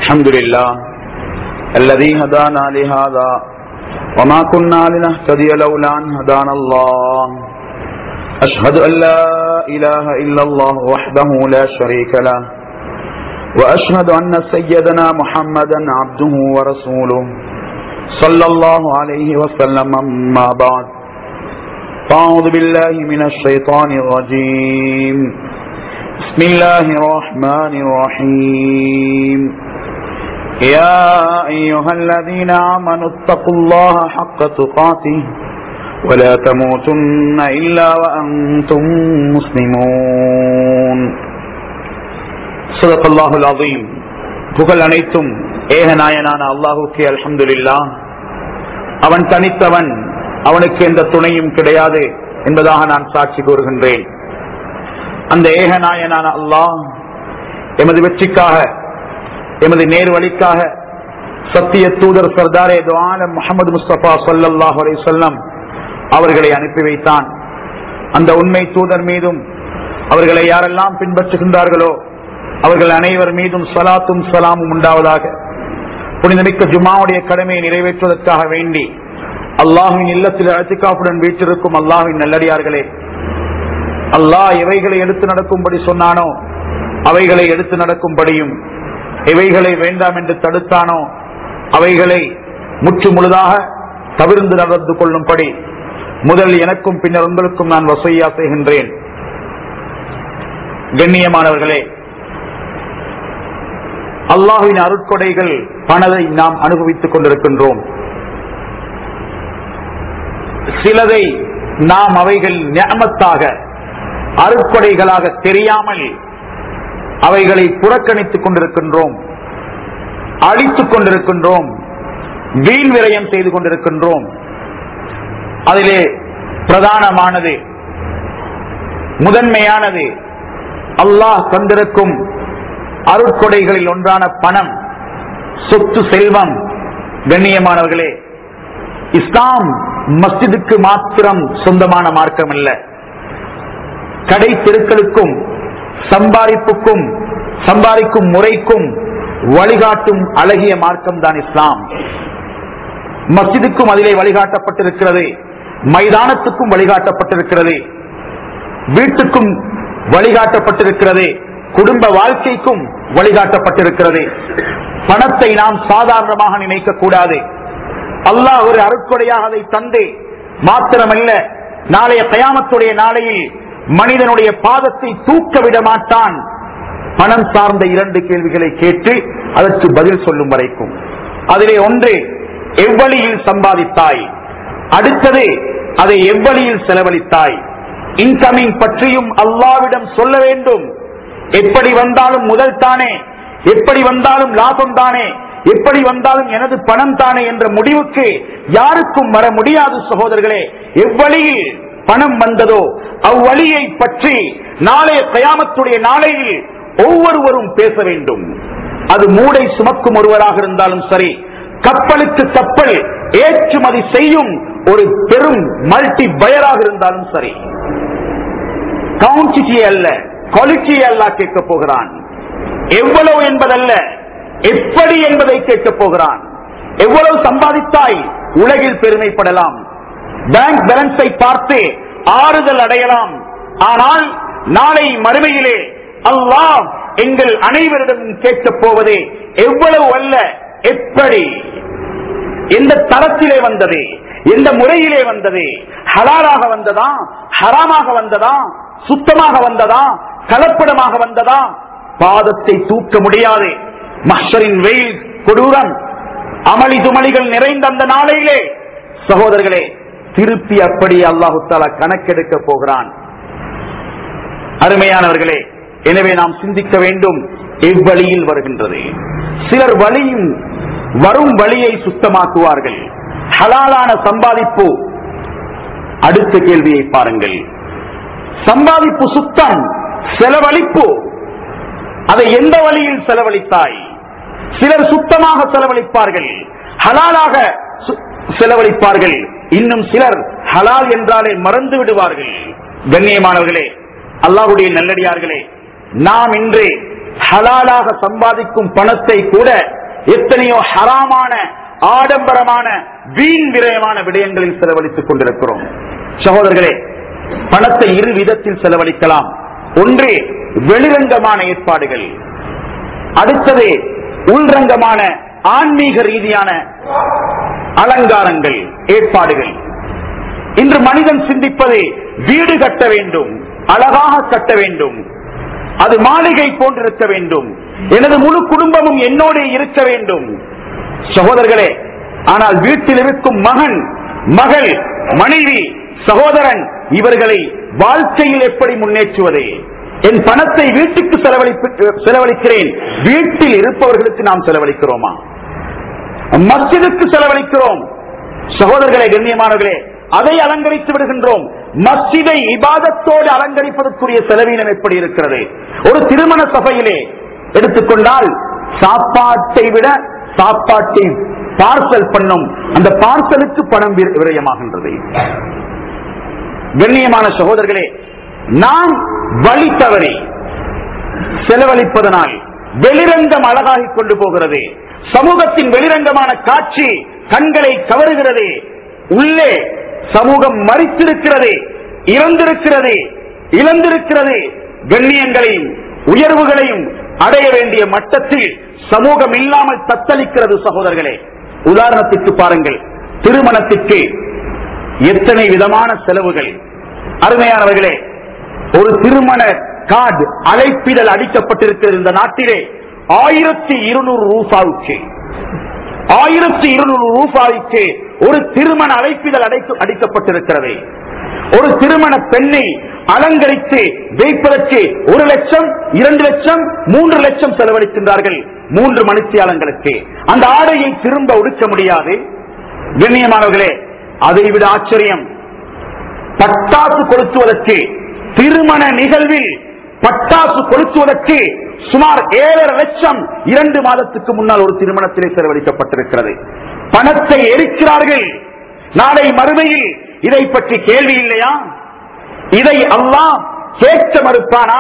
الحمد لله الذي هدانا لهذا وما كنا لنهتدي لولا أن هدانا الله أشهد أن لا إله إلا الله وحده لا شريك له وأشهد أن سيدنا محمدا عبده ورسوله صلى الله عليه وسلم أما بعد فأعوذ بالله من الشيطان الرجيم بسم الله الرحمن الرحيم يا أيها الذين آمنوا اتقوا الله حق تقاته ولا تموتن إلا وأنتم مسلمون صدق الله العظيم புகழ் அனைத்தும் ஏகநாயனான அல்லாஹுக்கே அல்ஹம்துலில்லா அவன் தனித்தவன் அவனுக்கு எந்த துணையும் கிடையாது என்பதாக நான் சாட்சி கூறுகின்றேன் அந்த ஏகநாயனான அல்லாஹ் எமது வெற்றிக்காக எமது நேர் வழிக்காக சத்திய தூதர் சர்தாரே துவாலம் முகமது முஸ்தபா சொல்லல்லாஹ் அலை சொல்லம் அவர்களை அனுப்பி வைத்தான் அந்த உண்மை தூதர் மீதும் அவர்களை யாரெல்லாம் பின்பற்றுகின்றார்களோ அவர்கள் அனைவர் மீதும் சலாத்தும் சலாமும் உண்டாவதாக புனிதமிக்க ஜுமாவுடைய கடமையை நிறைவேற்றுவதற்காக வேண்டி அல்லாஹின் இல்லத்தில் அழத்திக்காப்புடன் வீட்டிருக்கும் அல்லாஹின் நல்லடியார்களே அல்லாஹ் எவைகளை எடுத்து நடக்கும்படி சொன்னானோ அவைகளை எடுத்து நடக்கும்படியும் எவைகளை வேண்டாம் என்று தடுத்தானோ அவைகளை முற்று முழுதாக தவிர்ந்து நடந்து கொள்ளும்படி முதல் எனக்கும் பின்னர் உங்களுக்கும் நான் வசையா செய்கின்றேன் கண்ணியமானவர்களே அல்லாஹுவின் அருட்கொடைகள் பணதை நாம் அனுபவித்துக் கொண்டிருக்கின்றோம் சிலதை நாம் அவைகள் ஞாபகத்தாக அருட்கொடைகளாக தெரியாமல் அவைகளை புறக்கணித்துக் கொண்டிருக்கின்றோம் அழித்துக் கொண்டிருக்கின்றோம் வீண் விரயம் செய்து கொண்டிருக்கின்றோம் அதிலே பிரதானமானது முதன்மையானது அல்லாஹ் தந்திருக்கும் அருட்கொடைகளில் ஒன்றான பணம் சொத்து செல்வம் கண்ணியமானவர்களே இஸ்லாம் மஸ்ஜிதுக்கு மாத்திரம் சொந்தமான மார்க்கம் அல்ல கடை தெருக்களுக்கும் சம்பாதிப்புக்கும் சம்பாதிக்கும் முறைக்கும் வழிகாட்டும் அழகிய மார்க்கம் தான் இஸ்லாம் மஸ்ஜிதுக்கும் அதிலே வழிகாட்டப்பட்டிருக்கிறது மைதானத்துக்கும் வழிகாட்டப்பட்டிருக்கிறது வீட்டுக்கும் வழிகாட்டப்பட்டிருக்கிறது குடும்ப வாழ்க்கைக்கும் வழிகாட்டப்பட்டிருக்கிறது பணத்தை நாம் சாதாரணமாக நினைக்க கூடாது அல்லாஹ் ஒரு அருட்கொடையாக அதை தந்து மாத்திரமல்ல நாளைய கயாமத்துடைய நாளையில் மனிதனுடைய பாதத்தை தூக்க விட மாட்டான் பணம் சார்ந்த இரண்டு கேள்விகளை கேட்டு அதற்கு பதில் சொல்லும் வரைக்கும் அதிலே ஒன்று எவ்வழியில் சம்பாதித்தாய் அடுத்தது அதை எவ்வழியில் செலவழித்தாய் இன்கமிங் பற்றியும் அல்லாவிடம் சொல்ல வேண்டும் எப்படி வந்தாலும் முதல் தானே எப்படி வந்தாலும் லாபம் தானே எப்படி வந்தாலும் எனது பணம் தானே என்ற முடிவுக்கு யாருக்கும் வர முடியாது சகோதரர்களே எவ்வழியில் பணம் வந்ததோ அவ்வழியை பற்றி நாளைய கயாமத்துடைய நாளையில் ஒவ்வொருவரும் பேச வேண்டும் அது மூடை சுமக்கும் ஒருவராக இருந்தாலும் சரி கப்பலுக்கு கப்பல் ஏற்றுமதி செய்யும் ஒரு பெரும் மல்டி பயராக இருந்தாலும் சரி கவுண்டிட்டி அல்ல குவாலிட்டி அல்ல கேட்க போகிறான் எவ்வளவு என்பதல்ல எப்படி என்பதை கேட்கப் போகிறான் எவ்வளவு சம்பாதித்தாய் உலகில் பெருமைப்படலாம் பேங்க் பேலன்ஸை பார்த்து ஆறுதல் அடையலாம் ஆனால் நாளை மறுமையிலே அல்லாஹ் எங்கள் அனைவரிடம் கேட்கப் போவதே எவ்வளவு அல்ல எப்படி எந்த தரத்திலே வந்தது எந்த முறையிலே வந்தது ஹலாலாக வந்ததா ஹராமாக வந்ததா சுத்தமாக வந்ததா கலப்படமாக வந்ததா பாதத்தை தூக்க முடியாது மஷரின் வெயில் கொடூரம் அமளி துமளிகள் நிறைந்த அந்த நாளையிலே சகோதரர்களே திருப்பி அப்படி அல்லாஹு தாலா கணக்கெடுக்க போகிறான் அருமையானவர்களே எனவே நாம் சிந்திக்க வேண்டும் எவ்வழியில் வருகின்றது சிலர் வழியும் வரும் வழியை சுத்தமாக்குவார்கள் ஹலாலான சம்பாதிப்பு அடுத்த கேள்வியை பாருங்கள் சம்பாதிப்பு சுத்தம் செலவழிப்பு அதை எந்த வழியில் செலவழித்தாய் சிலர் சுத்தமாக செலவழிப்பார்கள் ஹலாலாக சு- செலவழிப்பார்கள் இன்னும் சிலர் ஹலால் என்றாலே மறந்து விடுவார்கள் கண்ணியமானவர்களே அல்லாஹ்வுடைய நல்லடியார்களே நாம் இன்று ஹலாலாக சம்பாதிக்கும் பணத்தை கூட எத்தனையோ ஹராமான ஆடம்பரமான வீண் விரயமான விடயங்களில் செலவழித்துக் கொண்டிருக்கிறோம் சகோதரர்களே பணத்தை இரு விதத்தில் செலவழிக்கலாம் ஒன்று வெளிரங்கமான ஏற்பாடுகள் அடுத்தது உள்ரங்கமான ஆன்மீக ரீதியான அலங்காரங்கள் ஏற்பாடுகள் இன்று மனிதன் சிந்திப்பது வீடு கட்ட வேண்டும் அழகாக கட்ட வேண்டும் அது மாளிகை போன்றிருக்க வேண்டும் எனது முழு குடும்பமும் என்னோட இருக்க வேண்டும் சகோதரர்களே ஆனால் வீட்டில் இருக்கும் மகன் மகள் மனைவி சகோதரன் இவர்களை வாழ்க்கையில் எப்படி முன்னேற்றுவது என் பணத்தை வீட்டுக்கு செலவழிப்பு செலவழிக்கிறேன் வீட்டில் இருப்பவர்களுக்கு நாம் செலவழிக்கிறோமா மஸ்ஜிதுக்கு செலவழிக்கிறோம் சகோதரர்களே கண்ணியமானவர்களே அதை அலங்கரித்து விடுகின்றோம் மஸ்ஜிதை இபாதத்தோடு அலங்கரிப்பதற்குரிய செலவீனம் எப்படி இருக்கிறது ஒரு திருமண சபையிலே எடுத்துக்கொண்டால் சாப்பாட்டை விட சாப்பாட்டை பார்சல் பண்ணும் அந்த பார்சலுக்கு பணம் வி- விரயமாகின்றது கண்ணியமான சகோதரர்களே நாம் வழி தவறி செலவழிப்பதனால் வெளிரங்கம் அழகாகிக் கொண்டு போகிறது சமூகத்தின் வெளிரங்கமான காட்சி கண்களை கவருகிறது உள்ளே சமூகம் மறித்திருக்கிறது இறந்திருக்கிறது இழந்திருக்கிறது கண்ணியங்களையும் உயர்வுகளையும் அடைய வேண்டிய மட்டத்தில் சமூகம் இல்லாமல் தத்தளிக்கிறது சகோதரர்களே உதாரணத்திற்கு பாருங்கள் திருமணத்திற்கு எத்தனை விதமான செலவுகள் அருமையானவர்களே ஒரு திருமண கார்டு அழைப்பிதழ் அடிக்கப்பட்டிருக்கிறது இந்த நாட்டிலே ஆயிரத்தி இருநூறு ரூபாவுக்கு ஆயிரத்தி இருநூறு ரூபாய்க்கு ஒரு திருமண அழைப்பிதழ் அடைத்து அடிக்கப்பட்டிருக்கிறது ஒரு திருமண பெண்ணை அலங்கரித்து வைப்பதற்கு ஒரு லட்சம் இரண்டு லட்சம் மூன்று லட்சம் செலவழிக்கின்றார்கள் மூன்று மணித்தியாலங்களுக்கு அந்த ஆடையை திரும்ப உடுக்க முடியாது கண்ணியமானவர்களே அதைவிட ஆச்சரியம் பட்டாசு கொளுத்துவதற்கு திருமண நிகழ்வில் பட்டாசு கொளுத்துவதற்கு சுமார் ஏழரை லட்சம் இரண்டு மாதத்துக்கு முன்னால் ஒரு திருமணத்திலே செலவழிக்கப்பட்டிருக்கிறது பணத்தை எரிக்கிறார்கள் நாளை மறுமையில் இதை பற்றி கேள்வி இல்லையா இதை அல்லாஹ் கேட்க மறுப்பானா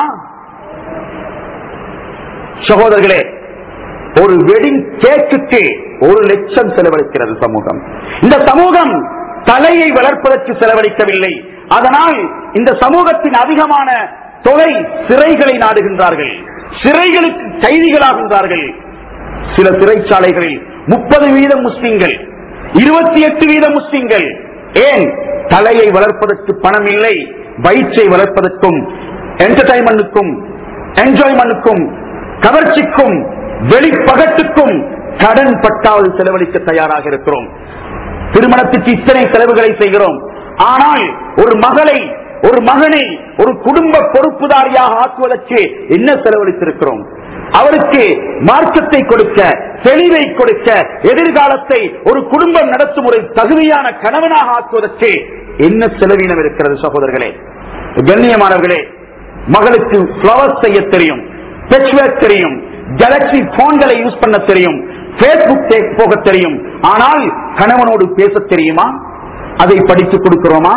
சகோதரர்களே ஒரு வெடிங் கேக்குக்கு ஒரு லட்சம் செலவழிக்கிறது சமூகம் இந்த சமூகம் தலையை வளர்ப்பதற்கு செலவழிக்கவில்லை அதனால் இந்த சமூகத்தின் அதிகமான தொகை சிறைகளை நாடுகின்றார்கள் சிறைகளுக்கு கைதிகளாகின்றார்கள் சில சிறைச்சாலைகளில் முப்பது வீதம் முஸ்லிம்கள் இருபத்தி எட்டு வீதம் முஸ்லிம்கள் ஏன் தலையை வளர்ப்பதற்கு பணம் இல்லை வயிற்றை வளர்ப்பதற்கும் என்டர்டைன்மெண்ட்டுக்கும் என்ஜாய்மெண்ட்டுக்கும் கவர்ச்சிக்கும் வெளிப்பகட்டுக்கும் கடன் பட்டாவது செலவழிக்க தயாராக இருக்கிறோம் திருமணத்துக்கு இத்தனை செலவுகளை செய்கிறோம் ஆனால் ஒரு மகளை ஒரு மகனை ஒரு குடும்ப பொறுப்புதாரியாக ஆக்குவதற்கு என்ன செலவழித்திருக்கிறோம் அவருக்கு மார்க்கத்தை கொடுக்க தெளிவை கொடுக்க எதிர்காலத்தை ஒரு குடும்பம் நடத்தும் ஒரு தகுதியான கணவனாக ஆக்குவதற்கு என்ன செலவீனம் இருக்கிறது சகோதரர்களே கண்ணியமானவர்களே மகளுக்கு பிளவர்ஸ் செய்ய தெரியும் பெட்வேக் தெரியும் கேலக்சி போன்களை யூஸ் பண்ண தெரியும் பேஸ்புக் போக தெரியும் ஆனால் கணவனோடு பேச தெரியுமா அதை படித்துக் கொடுக்கிறோமா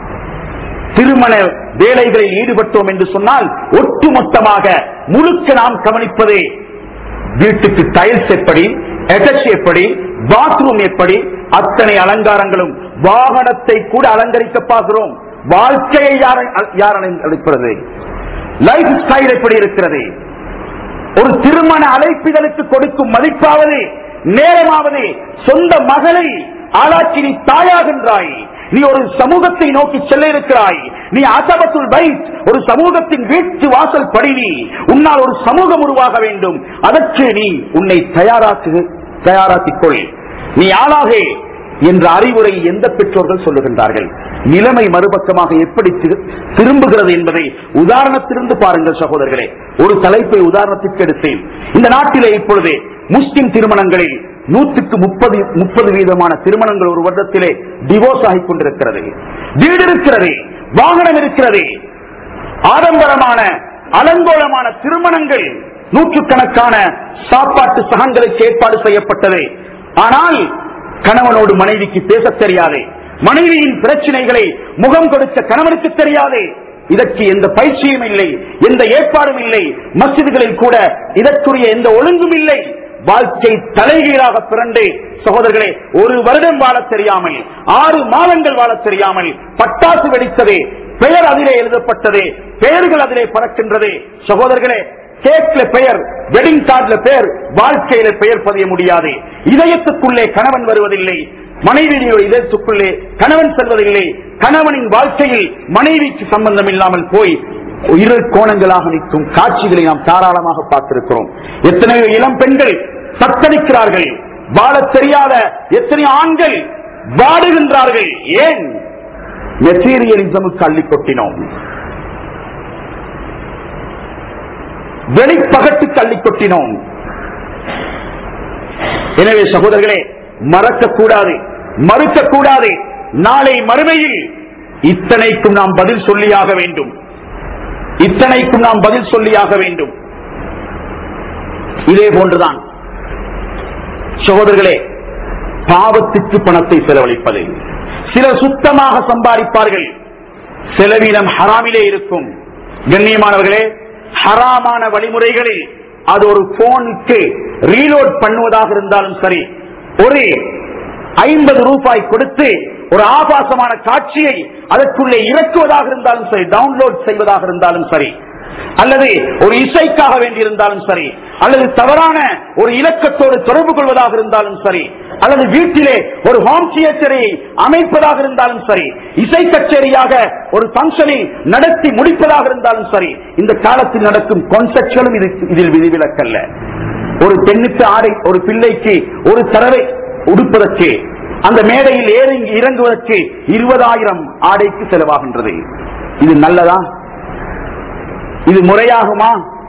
திருமண வேலைகளில் ஈடுபட்டோம் என்று சொன்னால் ஒட்டுமொத்தமாக முழுக்க நாம் கவனிப்பது வீட்டுக்கு டைல்ஸ் எப்படி அட்டாச் எப்படி பாத்ரூம் எப்படி அத்தனை அலங்காரங்களும் வாகனத்தை கூட அலங்கரிக்க பார்க்கிறோம் வாழ்க்கையை யார் யார் அழைப்பது லைஃப் ஸ்டைல் எப்படி இருக்கிறது ஒரு திருமண அழைப்பிதழுக்கு கொடுக்கும் மதிப்பாவது நேரமாவது சொந்த மகளை ஆளாக்கி நீ தாயாகின்றாய் நீ ஒரு சமூகத்தை நோக்கி செல்ல இருக்கிறாய் நீ அசபத்துல் பைத் ஒரு சமூகத்தின் வீட்டு வாசல் படி நீ உன்னால் ஒரு சமூகம் உருவாக வேண்டும் அதற்கு நீ உன்னை தயாராக்கு தயாராக்கிக் கொள் நீ ஆளாக என்ற அறிவுரை எந்த பெற்றோர்கள் சொல்லுகின்றார்கள் நிலைமை மறுபக்கமாக எப்படி திரு- திரும்புகிறது என்பதை உதாரணத்திலிருந்து பாருங்கள் சகோதரர்களே ஒரு தலைப்பை உதாரணத்திற்கு எடுத்தேன் இந்த நாட்டிலே இப்பொழுது முஸ்லிம் திருமணங்களில் நூற்றுக்கு முப்பது முப்பது வீதமான திருமணங்கள் ஒரு வருடத்திலே டிவோர்ஸ் ஆகிக் கொண்டிருக்கிறது வீடு இருக்கிறது வாகனம் இருக்கிறது ஆடம்பரமான அலங்கோலமான திருமணங்கள் நூற்றுக்கணக்கான சாப்பாட்டு சகங்களுக்கு ஏற்பாடு செய்யப்பட்டது ஆனால் கணவனோடு மனைவிக்கு பேசத் தெரியாது மனைவியின் பிரச்சனைகளை முகம் கொடுத்த கணவனுக்கு தெரியாது இதற்கு எந்த பயிற்சியும் இல்லை எந்த ஏற்பாடும் இல்லை மசிதிகளில் கூட இதற்குரிய எந்த ஒழுங்கும் இல்லை வாழ்க்கை தலைகீழாக பிறண்டு சகோதரர்களே ஒரு வருடம் வாழத் தெரியாமல் ஆறு மாதங்கள் வாழத் தெரியாமல் பட்டாசு வெடித்தது பெயர் அதிலே எழுதப்பட்டது பெயர்கள் அதிலே பறக்கின்றது சகோதரர்களே கேக்ல பெயர் வெட்டிங் கார்டுல பெயர் வாழ்க்கையில பெயர் பதிய முடியாது இதயத்துக்குள்ளே கணவன் வருவதில்லை மனைவியுடைய இதயத்துக்குள்ளே கணவன் செல்வதில்லை கணவனின் வாழ்க்கையில் மனைவிக்கு சம்பந்தம் இல்லாமல் போய் இரு கோணங்களாக நிற்கும் காட்சிகளை நாம் தாராளமாக பார்த்திருக்கிறோம் எத்தனையோ இளம் பெண்கள் தத்தளிக்கிறார்கள் வாழத் தெரியாத எத்தனை ஆண்கள் வாடுகின்றார்கள் ஏன் மெட்டீரியலிசமுக்கு அள்ளி கொட்டினோம் வெளிப்பகட்டுக்கு அள்ளி கொட்டினோம் எனவே சகோதரர்களே மறக்க கூடாது மறுக்க கூடாது நாளை மறுமையில் இத்தனைக்கும் நாம் பதில் சொல்லியாக வேண்டும் இத்தனைக்கும் நாம் பதில் சொல்லியாக வேண்டும் இதே போன்றுதான் சகோதரர்களே பாவத்துக்கு பணத்தை செலவழிப்பது சிலர் சுத்தமாக சம்பாதிப்பார்கள் செலவீனம் ஹராமிலே இருக்கும் கண்ணியமானவர்களே ஹராமான வழிமுறைகளில் அது ஒரு போனுக்கு ரீலோட் பண்ணுவதாக இருந்தாலும் சரி ஒரு ஐம்பது ரூபாய் கொடுத்து ஒரு ஆபாசமான காட்சியை அதற்குள்ளே இறக்குவதாக இருந்தாலும் சரி டவுன்லோட் செய்வதாக இருந்தாலும் சரி அல்லது ஒரு இசைக்காக வேண்டியிருந்தாலும் சரி அல்லது தவறான ஒரு இலக்கத்தோடு தொடர்பு கொள்வதாக இருந்தாலும் சரி அல்லது வீட்டிலே ஒரு ஹோம் தியேட்டரை அமைப்பதாக இருந்தாலும் சரி இசை கச்சேரியாக ஒரு பங்கனை நடத்தி முடிப்பதாக இருந்தாலும் சரி இந்த காலத்தில் நடக்கும் கான்செப்ட்களும் இதில் விதிவிலக்கல்ல ஒரு பெண்ணுக்கு ஆடை ஒரு பிள்ளைக்கு ஒரு தடவை உடுப்பதற்கு அந்த மேடையில் ஏறி இறங்குவதற்கு இருபதாயிரம் ஆடைக்கு செலவாகின்றது இது நல்லதா இது முறையாகுமா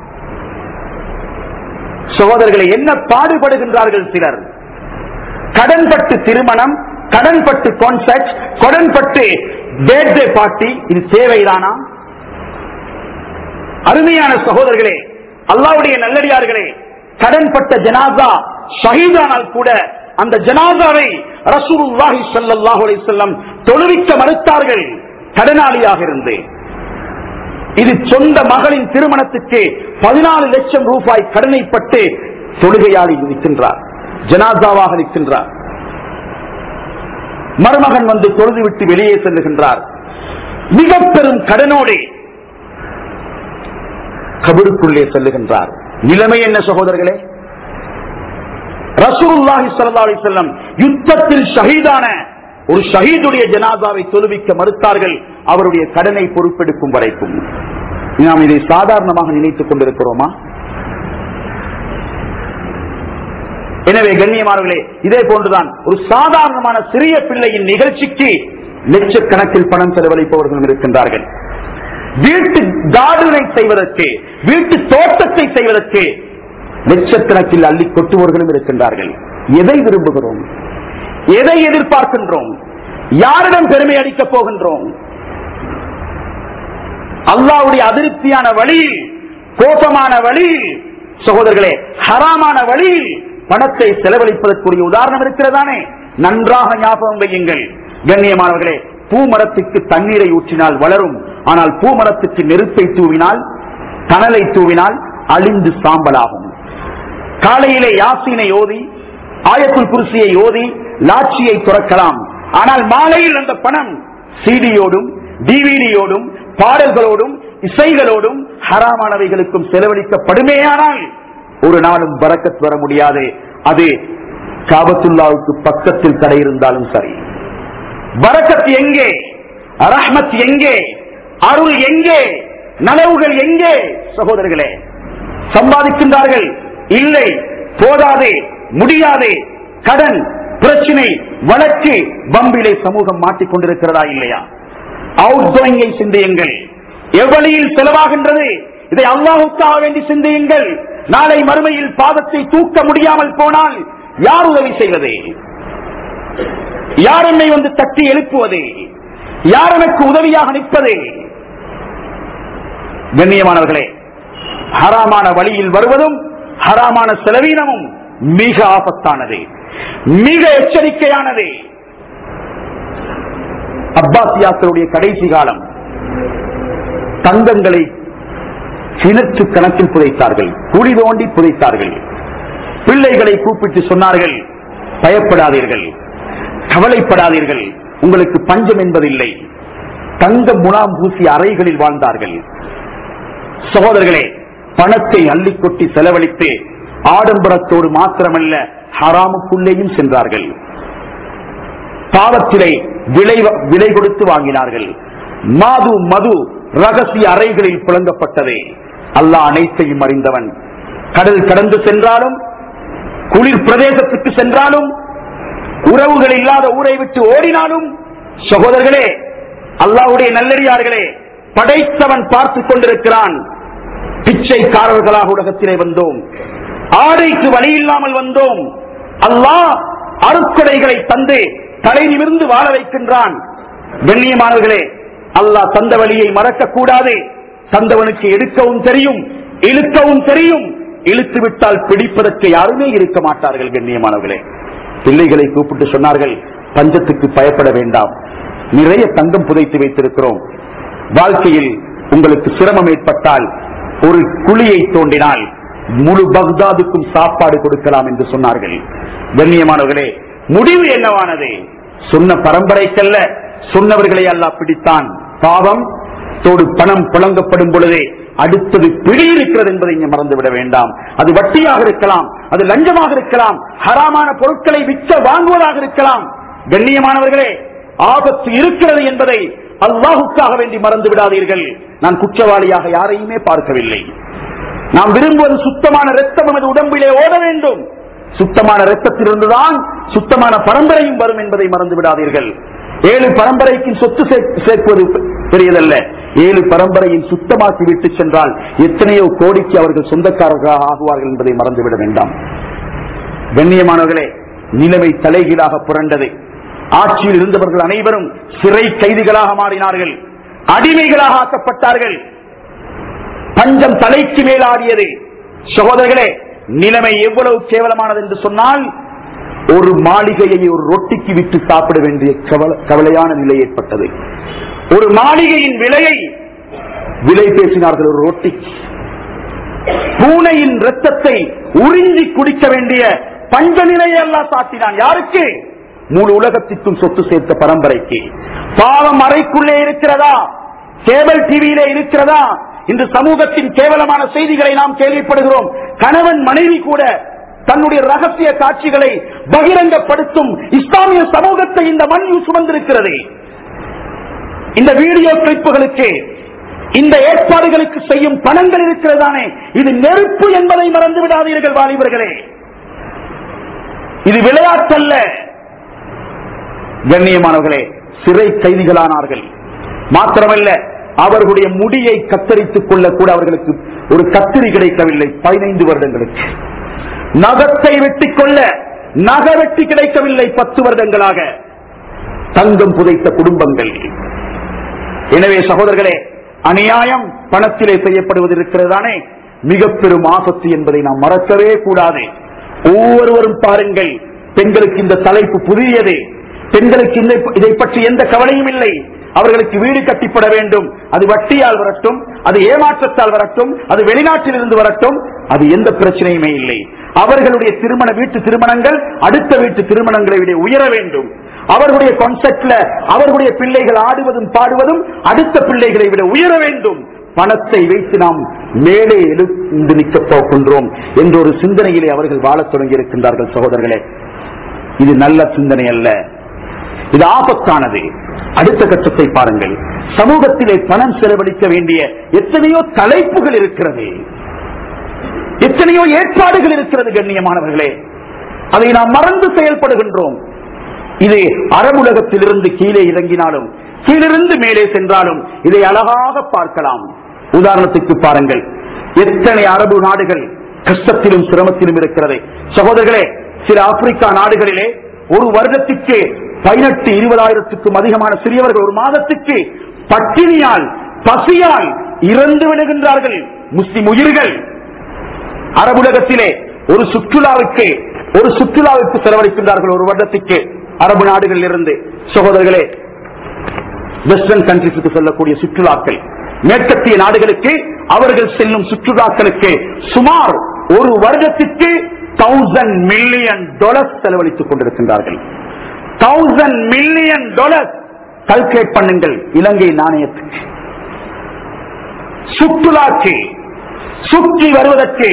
சகோதரர்களை என்ன பாடுபடுகின்றார்கள் சிலர் கடன்பட்டு திருமணம் கடன்பட்டு கான்செப்ட் கடன்பட்டு பேர்தே பார்ட்டி இது தேவைதானா அருமையான சகோதரர்களே அல்லாவுடைய நல்லடியார்களே கடன்பட்ட ஜனாசா ஷஹீதானால் கூட அந்த ஜனாசாவை ரசூலுல்லாஹி ஸல்லல்லாஹு அலைஹி வஸல்லம் தொழுவிக்க மறுத்தார்கள் கடனாளியாக இருந்து இது சொந்த மகளின் திருமணத்துக்கு பதினாலு லட்சம் ரூபாய் கடனைப்பட்டு தொழுகையாளி நிற்கின்றார் ஜனாசாவாக நிற்கின்றார் மருமகன் வந்து தொழுது விட்டு வெளியே செல்லுகின்றார் மிக பெரும் கடனோடு கபருக்குள்ளே செல்லுகின்றார் நிலைமை என்ன சகோதரர்களே ரசூலுல்லாஹி ஸல்லல்லாஹு அலைஹி வஸல்லம் யுத்தத்தில் ஷஹீதான ஒரு ஷஹீதுடைய ஜனாதாவை தொழுவிக்க மறுத்தார்கள் அவருடைய கடனை பொறுப்பெடுக்கும் வரைக்கும் நாம் இதை சாதாரணமாக நினைத்துக் கொண்டிருக்கிறோமா எனவே கண்ணியமானவர்களே இதே போன்றுதான் ஒரு சாதாரணமான சிறிய பிள்ளையின் நிகழ்ச்சிக்கு லட்சக்கணக்கில் பணம் செலவழிப்பவர்களும் இருக்கின்றார்கள் வீட்டு கார்டனை செய்வதற்கு வீட்டு தோட்டத்தை செய்வதற்கு லட்சக்கணக்கில் அள்ளி கொட்டுபவர்களும் இருக்கின்றார்கள் எதை விரும்புகிறோம் எதை எதிர்பார்க்கின்றோம் யாரிடம் பெருமை அடிக்கப் போகின்றோம் அல்லாவுடைய அதிருப்தியான வழியில் கோபமான வழியில் சகோதரர்களே ஹராமான வழியில் பணத்தை செலவழிப்பதற்குரிய உதாரணம் இருக்கிறதானே நன்றாக ஞாபகம் வையுங்கள் கண்ணியமானவர்களே பூமரத்துக்கு தண்ணீரை ஊற்றினால் வளரும் ஆனால் பூமரத்துக்கு நெருப்பை தூவினால் கனலை தூவினால் அழிந்து சாம்பலாகும் காலையிலே யாசீனை ஓதி ஆயத்துல் குருசியை ஓதி லாட்சியை துறக்கலாம் ஆனால் மாலையில் அந்த பணம் சிடியோடும் டிவிடியோடும் பாடல்களோடும் இசைகளோடும் ஹராமானவைகளுக்கும் செலவழிக்கப்படுமேயானால் ஒரு நாளும் பறக்கத் வர முடியாது அது காபத்துல்லாவுக்கு பக்கத்தில் கடை இருந்தாலும் சரி பரக்கத் எங்கே ரஹ்மத் எங்கே அருள் எங்கே நனவுகள் எங்கே சகோதரர்களே சம்பாதிக்கின்றார்கள் இல்லை போதாதே முடியாதே கடன் பிரச்சனை வழக்கு பம்பிலே சமூகம் மாட்டிக்கொண்டிருக்கிறதா இல்லையா அவுட் கோயிங்கை சிந்தியுங்கள் எவ்வளியில் செலவாகின்றது இதை அல்லாஹுக்காக வேண்டி சிந்தியுங்கள் நாளை மறுமையில் பாதத்தை தூக்க முடியாமல் போனால் யார் உதவி செய்வது யார் என்னை வந்து தட்டி எழுப்புவது யார் எனக்கு உதவியாக நிற்பது கண்ணியமானவர்களே ஹராமான வழியில் வருவதும் ஹராமான செலவீனமும் மிக ஆபத்தானது மிக எச்சரிக்கையானது அப்பாசியாசருடைய கடைசி காலம் தங்கங்களை கிணற்று கணக்கில் புதைத்தார்கள் குழி தோண்டி புதைத்தார்கள் பிள்ளைகளை கூப்பிட்டு சொன்னார்கள் பயப்படாதீர்கள் கவலைப்படாதீர்கள் உங்களுக்கு பஞ்சம் என்பதில்லை தங்க முலாம் பூசி அறைகளில் வாழ்ந்தார்கள் சகோதரர்களே பணத்தை அள்ளி கொட்டி செலவழித்து ஆடம்பரத்தோடு மாத்திரமல்ல ஹராமுக்குள்ளேயும் சென்றார்கள் பாவத்திலே விலை விலை கொடுத்து வாங்கினார்கள் மாது மது ரகசிய அறைகளில் புழங்கப்பட்டதே அல்லாஹ் அனைத்தையும் அறிந்தவன் கடல் கடந்து சென்றாலும் குளிர் பிரதேசத்துக்கு சென்றாலும் உறவுகள் இல்லாத ஊரை விட்டு ஓடினாலும் சகோதரர்களே அல்லாஹ்வுடைய நல்லடியார்களே படைத்தவன் பார்த்துக் கொண்டிருக்கிறான் பிச்சைக்காரர்களாக உலகத்திலே வந்தோம் ஆடைக்கு வழி இல்லாமல் வந்தோம் அல்லாஹ் அருக்கொடைகளை தந்து தலை நிமிர்ந்து வாழ வைக்கின்றான் கண்ணியமானவர்களே அல்லாஹ் தந்த வழியை மறக்க கூடாது தந்தவனுக்கு எடுக்கவும் தெரியும் இழுக்கவும் தெரியும் இழுத்து விட்டால் பிடிப்பதற்கு யாருமே இருக்க மாட்டார்கள் கண்ணியமானவர்களே பிள்ளைகளை கூப்பிட்டு சொன்னார்கள் பஞ்சத்துக்கு பயப்பட வேண்டாம் நிறைய தங்கம் புதைத்து வைத்திருக்கிறோம் வாழ்க்கையில் உங்களுக்கு சிரமம் ஏற்பட்டால் ஒரு குழியை தோண்டினால் முழு பக்தாதுக்கும் சாப்பாடு கொடுக்கலாம் என்று சொன்னார்கள் கண்ணியமானவர்களே முடிவு என்னவானது சொன்ன பரம்பரைக்கல்ல சொன்னவர்களை அல்லாஹ் பிடித்தான் பாவம் தோடு பணம் புழங்கப்படும் பொழுதே அடுத்தது பிடி இருக்கிறது என்பதை இங்கே மறந்துவிட வேண்டாம் அது வட்டியாக இருக்கலாம் அது லஞ்சமாக இருக்கலாம் ஹராமான பொருட்களை விற்க வாங்குவதாக இருக்கலாம் கண்ணியமானவர்களே ஆபத்து இருக்கிறது என்பதை அல்லாஹுக்காக வேண்டி மறந்து விடாதீர்கள் நான் குற்றவாளியாக யாரையுமே பார்க்கவில்லை நாம் விரும்புவது சுத்தமான ரத்தம் நமது உடம்பிலே ஓட வேண்டும் சுத்தமான ரத்தத்திலிருந்துதான் சுத்தமான பரம்பரையும் வரும் என்பதை மறந்து விடாதீர்கள் ஏழு பரம்பரைக்கு சொத்து சே- சேர்ப்பது பெரியதல்ல ஏழு பரம்பரையின் சுத்தமாக்கி விட்டு சென்றால் எத்தனையோ கோடிக்கு அவர்கள் சொந்தக்காரர்களாக ஆகுவார்கள் என்பதை மறந்துவிட வேண்டாம் கண்ணியமானவர்களே நிலைமை தலைகீழாக புரண்டது ஆட்சியில் இருந்தவர்கள் அனைவரும் சிறை கைதிகளாக மாறினார்கள் அடிமைகளாக ஆக்கப்பட்டார்கள் பஞ்சம் தலைக்கு மேலாடியது சகோதரர்களே நிலைமை எவ்வளவு கேவலமானது என்று சொன்னால் ஒரு மாளிகையை ஒரு ரொட்டிக்கு விட்டு சாப்பிட வேண்டிய கவல- கவலையான நிலை ஏற்பட்டது ஒரு மாளிகையின் விலையை விலை பேசினார்கள் ஒரு ரொட்டிக்கு பூனையின் ரத்தத்தை உறிஞ்சி குடிக்க வேண்டிய பஞ்ச நிலையை எல்லாம் சாட்டினான் யாருக்கு முழு உலகத்திற்கும் சொத்து சேர்த்த பரம்பரைக்கு பாவம் அறைக்குள்ளே இருக்கிறதா கேபிள் டிவியிலே இருக்கிறதா இன்று சமூகத்தின் கேவலமான செய்திகளை நாம் கேள்விப்படுகிறோம் கணவன் மனைவி கூட தன்னுடைய ரகசிய காட்சிகளை பகிரங்கப்படுத்தும் இஸ்லாமிய சமூகத்தை இந்த மண் சுமந்திருக்கிறது இந்த வீடியோ கிளிப்புகளுக்கு இந்த ஏற்பாடுகளுக்கு செய்யும் பணங்கள் இருக்கிறதானே இது நெருப்பு என்பதை மறந்து விடாதீர்கள் வாலிபர்களே இது விளையாட்டல்ல கண்ணியமானவர்களே சிறை கைதிகளானார்கள் மாத்திரமல்ல அவர்களுடைய முடியை கத்தரித்துக் கொள்ள கூட அவர்களுக்கு ஒரு கத்திரி கிடைக்கவில்லை பதினைந்து வருடங்களுக்கு நகத்தை வெட்டிக் கொள்ள நக வெட்டி கிடைக்கவில்லை பத்து வருடங்களாக தங்கம் புதைத்த குடும்பங்கள் எனவே சகோதரர்களே அநியாயம் பணத்திலே செய்யப்படுவது இருக்கிறதானே மிக பெரும் ஆபத்து என்பதை நாம் மறக்கவே கூடாது ஒவ்வொருவரும் பாருங்கள் பெண்களுக்கு இந்த தலைப்பு புதியது பெண்களுக்கு இந்த இதை பற்றி எந்த கவலையும் இல்லை அவர்களுக்கு வீடு கட்டிப்பட வேண்டும் அது வட்டியால் வரட்டும் அது ஏமாற்றத்தால் வரட்டும் அது வெளிநாட்டில் இருந்து வரட்டும் அது எந்த பிரச்சனையுமே இல்லை அவர்களுடைய திருமண வீட்டு திருமணங்கள் அடுத்த வீட்டு திருமணங்களை விட உயர வேண்டும் அவர்களுடைய கான்செப்ட்ல அவர்களுடைய பிள்ளைகள் ஆடுவதும் பாடுவதும் அடுத்த பிள்ளைகளை விட உயர வேண்டும் பணத்தை வைத்து நாம் மேலே எழுந்து நிற்கப் போகின்றோம் என்ற ஒரு சிந்தனையிலே அவர்கள் வாழத் தொடங்கி இருக்கின்றார்கள் சகோதரர்களே இது நல்ல சிந்தனை அல்ல இது ஆபத்தானது அடுத்த கட்டத்தை பாருங்கள் சமூகத்திலே பணம் செலவழிக்க வேண்டிய எத்தனையோ தலைப்புகள் இருக்கிறது எத்தனையோ ஏற்பாடுகள் இருக்கிறது கண்ணியமானவர்களே அதை நாம் மறந்து செயல்படுகின்றோம் இது அரபுலகத்திலிருந்து கீழே இறங்கினாலும் கீழிருந்து மேலே சென்றாலும் இதை அழகாக பார்க்கலாம் உதாரணத்துக்கு பாருங்கள் எத்தனை அரபு நாடுகள் கஷ்டத்திலும் சிரமத்திலும் இருக்கிறது சகோதரர்களே சில ஆப்பிரிக்கா நாடுகளிலே ஒரு வருடத்துக்கு பதினெட்டு இருபதாயிரத்துக்கும் அதிகமான சிறியவர்கள் ஒரு மாதத்துக்கு பட்டினியால் பசியால் இறந்து விடுகின்றார்கள் முஸ்லிம் உயிர்கள் அரபுலகத்திலே ஒரு சுற்றுலாவுக்கு ஒரு சுற்றுலாவுக்கு செலவழிக்கின்றார்கள் ஒரு வருடத்துக்கு அரபு நாடுகளில் இருந்து சகோதரர்களே வெஸ்டர்ன் கண்ட்ரிஸுக்கு செல்லக்கூடிய சுற்றுலாக்கள் மேற்கத்திய நாடுகளுக்கு அவர்கள் செல்லும் சுற்றுலாக்களுக்கு சுமார் ஒரு வருடத்திற்கு தௌசண்ட் மில்லியன் டாலர்ஸ் செலவழித்துக் கொண்டிருக்கின்றார்கள் தௌசண்ட் மில்லியன் டாலர்ஸ் கல்குலேட் பண்ணுங்கள் இலங்கை நாணயத்துக்கு சுற்றுலாக்கு சுற்றி வருவதற்கு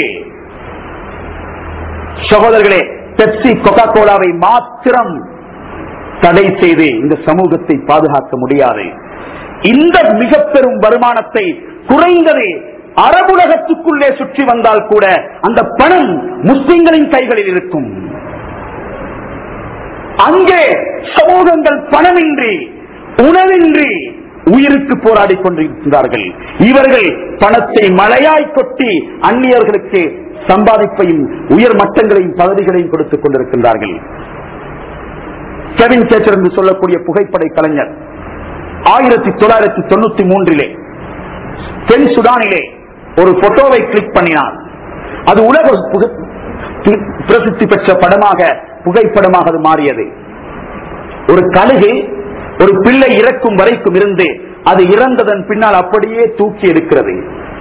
சகோதரர்களே பெப்சி கொக்கா கோலாவை மாத்திரம் தடை செய்து இந்த சமூகத்தை பாதுகாக்க முடியாது இந்த மிக பெரும் வருமானத்தை குறைந்தது அரபுலகத்துக்குள்ளே சுற்றி வந்தால் கூட அந்த பணம் முஸ்லிம்களின் கைகளில் இருக்கும் அங்கே சமூகங்கள் பணமின்றி உணவின்றி உயிருக்கு போராடி கொண்டிருக்கிறார்கள் இவர்கள் பணத்தை மழையாய் கொட்டி அந்நியர்களுக்கு சம்பாதிப்பையும் உயர் மட்டங்களையும் பதவிகளையும் கொடுத்துக் கொண்டிருக்கின்றார்கள் கெவின் கேச்சர் என்று சொல்லக்கூடிய புகைப்படை கலைஞர் ஆயிரத்தி தொள்ளாயிரத்தி தொண்ணூத்தி மூன்றிலே தென் சுடானிலே ஒரு போட்டோவை கிளிக் பண்ணினார் அது உலக புக- பி- பிரசித்தி பெற்ற படமாக புகைப்படமாக அது மாறியது ஒரு கழுகு ஒரு பிள்ளை இறக்கும் வரைக்கும் இருந்து அது இறந்ததன் பின்னால் அப்படியே தூக்கி எடுக்கிறது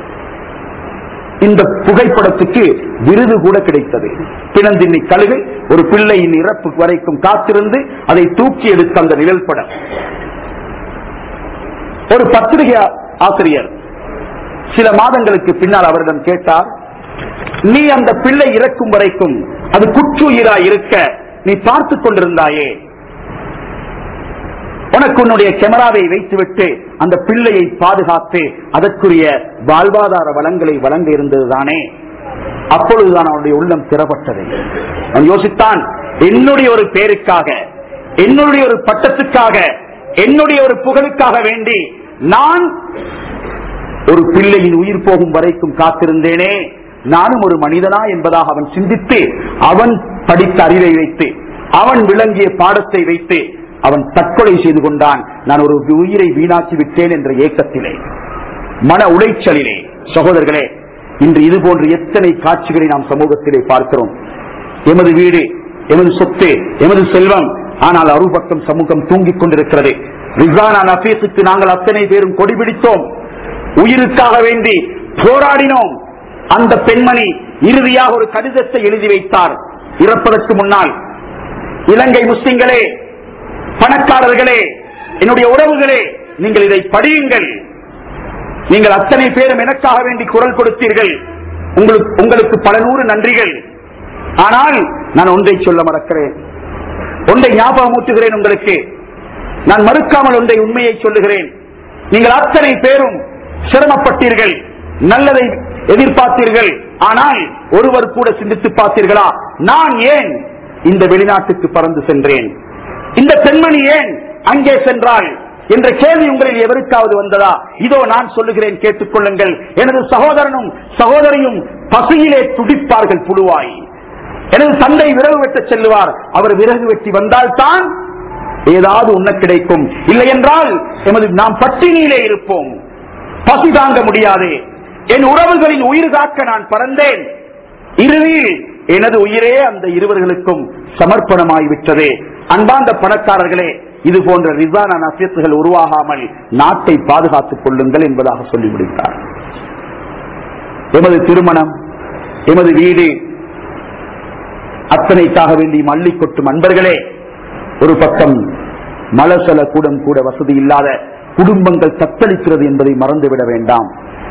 இந்த புகைப்படத்துக்கு விருது கூட கிடைத்தது பிணந்தின்னி கழுகு ஒரு பிள்ளையின் இறப்பு வரைக்கும் காத்திருந்து அதை தூக்கி எடுத்த அந்த நிழல் படம் ஒரு பத்திரிகை ஆ- ஆசிரியர் சில மாதங்களுக்கு பின்னால் அவரிடம் கேட்டார் நீ அந்த பிள்ளை இறக்கும் வரைக்கும் அது குற்றுயிரா இருக்க நீ பார்த்துக் கொண்டிருந்தாயே உனக்கு உன்னுடைய கேமராவை வைத்துவிட்டு அந்த பிள்ளையை பாதுகாத்து அதற்குரிய வாழ்வாதார வளங்களை வழங்க இருந்ததுதானே அப்பொழுதுதான் அவனுடைய உள்ளம் திறப்பட்டது அவன் யோசித்தான் என்னுடைய ஒரு பேருக்காக என்னுடைய ஒரு பட்டத்துக்காக என்னுடைய ஒரு புகழுக்காக வேண்டி நான் ஒரு பிள்ளையின் உயிர் போகும் வரைக்கும் காத்திருந்தேனே நானும் ஒரு மனிதனா என்பதாக அவன் சிந்தித்து அவன் படித்த அறிவை வைத்து அவன் விளங்கிய பாடத்தை வைத்து அவன் தற்கொலை செய்து கொண்டான் நான் ஒரு உயிரை வீணாக்கி விட்டேன் என்ற ஏக்கத்திலே மன உளைச்சலிலே சகோதரர்களே இன்று இது போன்ற எத்தனை காட்சிகளை நாம் சமூகத்திலே பார்க்கிறோம் எமது வீடு எமது சொத்து எமது செல்வம் ஆனால் அருபக்கம் சமூகம் தூங்கிக் கொண்டிருக்கிறது ரிசானா நபீஸுக்கு நாங்கள் அத்தனை பேரும் கொடி பிடித்தோம் உயிருக்காக வேண்டி போராடினோம் அந்த பெண்மணி இறுதியாக ஒரு கடிதத்தை எழுதி வைத்தார் இறப்பதற்கு முன்னால் இலங்கை முஸ்லிம்களே பணக்காரர்களே என்னுடைய உறவுகளே நீங்கள் இதை படியுங்கள் நீங்கள் அத்தனை பேரும் எனக்காக வேண்டி குரல் கொடுத்தீர்கள் உங்களுக்கு உங்களுக்கு பல நூறு நன்றிகள் ஆனால் நான் ஒன்றை சொல்ல மறக்கிறேன் ஒன்றை ஞாபகமூட்டுகிறேன் உங்களுக்கு நான் மறுக்காமல் ஒன்றை உண்மையை சொல்லுகிறேன் நீங்கள் அத்தனை பேரும் சிரமப்பட்டீர்கள் நல்லதை எதிர்பார்த்தீர்கள் ஆனால் ஒருவர் கூட சிந்தித்து பார்த்தீர்களா நான் ஏன் இந்த வெளிநாட்டுக்கு பறந்து சென்றேன் இந்த பெண்மணி ஏன் அங்கே சென்றாள் என்ற கேள்வி உங்களில் எவருக்காவது வந்ததா இதோ நான் சொல்லுகிறேன் கேட்டுக்கொள்ளுங்கள் எனது சகோதரனும் சகோதரியும் பசியிலே துடிப்பார்கள் புழுவாய் எனது தந்தை விறகு வெட்டச் செல்லுவார் அவர் விறகு வெட்டி வந்தால்தான் ஏதாவது உண்ண கிடைக்கும் இல்லை என்றால் எமது நாம் பட்டினியிலே இருப்போம் பசி தாங்க முடியாது என் உறவுகளின் உயிர் காக்க நான் பறந்தேன் இறுதியில் எனது உயிரே அந்த இருவர்களுக்கும் சமர்ப்பணமாகிவிட்டது அன்பார்ந்த பணக்காரர்களே இது போன்ற ரிசான நசியத்துகள் உருவாகாமல் நாட்டை பாதுகாத்துக் கொள்ளுங்கள் என்பதாக சொல்லி முடித்தார் எமது திருமணம் எமது வீடு அத்தனைக்காக வேண்டி மல்லி கொட்டும் அன்பர்களே ஒரு பக்கம் மலசல கூடம் கூட வசதி இல்லாத குடும்பங்கள் தத்தளிக்கிறது என்பதை மறந்துவிட வேண்டாம்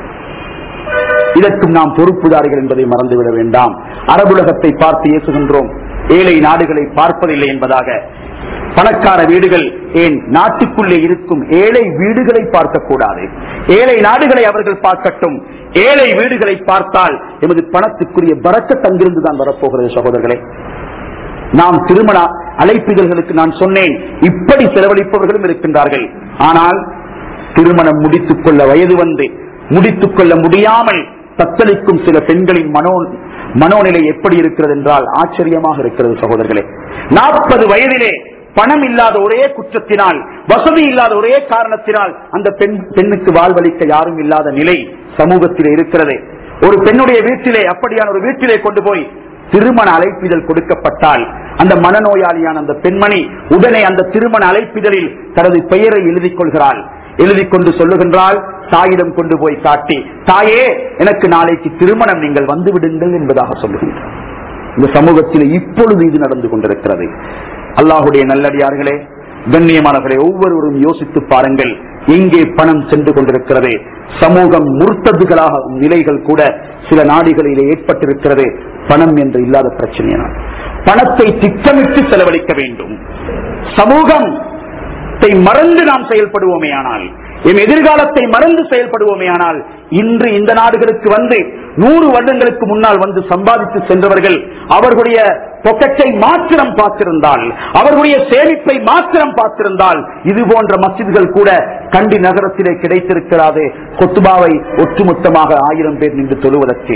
இதற்கும் நாம் பொறுப்புதாரிகள் என்பதை மறந்துவிட வேண்டாம் அரபுலகத்தை பார்த்து ஏசுகின்றோம் ஏழை நாடுகளை பார்ப்பதில்லை என்பதாக பணக்கார வீடுகள் ஏன் நாட்டுக்குள்ளே இருக்கும் ஏழை வீடுகளை பார்க்கக்கூடாது ஏழை நாடுகளை அவர்கள் பார்க்கட்டும் ஏழை வீடுகளை பார்த்தால் எமது பணத்துக்குரிய பறக்க தங்கிருந்து தான் வரப்போகிறது சகோதரர்களே நாம் திருமண அழைப்பிதழ்களுக்கு நான் சொன்னேன் இப்படி செலவழிப்பவர்களும் இருக்கின்றார்கள் ஆனால் திருமணம் முடித்துக் கொள்ள வயது வந்து முடித்துக் கொள்ள முடியாமல் தத்தளிக்கும் சில பெண்களின் மனோ மனோநிலை எப்படி இருக்கிறது என்றால் ஆச்சரியமாக இருக்கிறது சகோதரர்களே நாற்பது வயதிலே பணம் இல்லாத ஒரே குற்றத்தினால் வசதி இல்லாத ஒரே காரணத்தினால் அந்த பெண் பெண்ணுக்கு வாழ்வளிக்க யாரும் இல்லாத நிலை சமூகத்திலே இருக்கிறது ஒரு பெண்ணுடைய வீட்டிலே அப்படியான ஒரு வீட்டிலே கொண்டு போய் திருமண அழைப்பிதழ் கொடுக்கப்பட்டால் அந்த மனநோயாளியான அந்த பெண்மணி உடனே அந்த திருமண அழைப்பிதழில் தனது பெயரை எழுதிக் கொள்கிறாள் எழுதிக் கொண்டு சொல்லுகின்றால் தாயிடம் கொண்டு போய் காட்டி தாயே எனக்கு நாளைக்கு திருமணம் நீங்கள் வந்து விடுங்கள் என்பதாக சொல்லுகின்றார் இந்த சமூகத்தில் இப்பொழுது இது நடந்து கொண்டிருக்கிறது அல்லாஹுடைய நல்லடியார்களே கண்ணியமானவர்களே ஒவ்வொருவரும் யோசித்து பாருங்கள் எங்கே பணம் சென்று கொண்டிருக்கிறது சமூகம் முர்த்ததுகளாக நிலைகள் கூட சில நாடுகளிலே ஏற்பட்டிருக்கிறது பணம் என்று இல்லாத பிரச்சனையினால் பணத்தை திட்டமிட்டு செலவழிக்க வேண்டும் சமூகம் த்தை மறந்து நாம் செயல்படுவோமே ஆனால் என் எதிர்காலத்தை மறந்து செயல்படுவோமே ஆனால் இன்று இந்த நாடுகளுக்கு வந்து நூறு வருடங்களுக்கு முன்னால் வந்து சம்பாதித்து சென்றவர்கள் அவர்களுடைய பொக்கெட்டை மாத்திரம் பார்த்திருந்தால் அவர்களுடைய சேமிப்பை மாத்திரம் பார்த்திருந்தால் இது போன்ற மசித்கள் கூட கண்டி நகரத்திலே கிடைத்திருக்கிறாது கொத்துபாவை ஒட்டுமொத்தமாக ஆயிரம் பேர் நின்று தொழுவதற்கு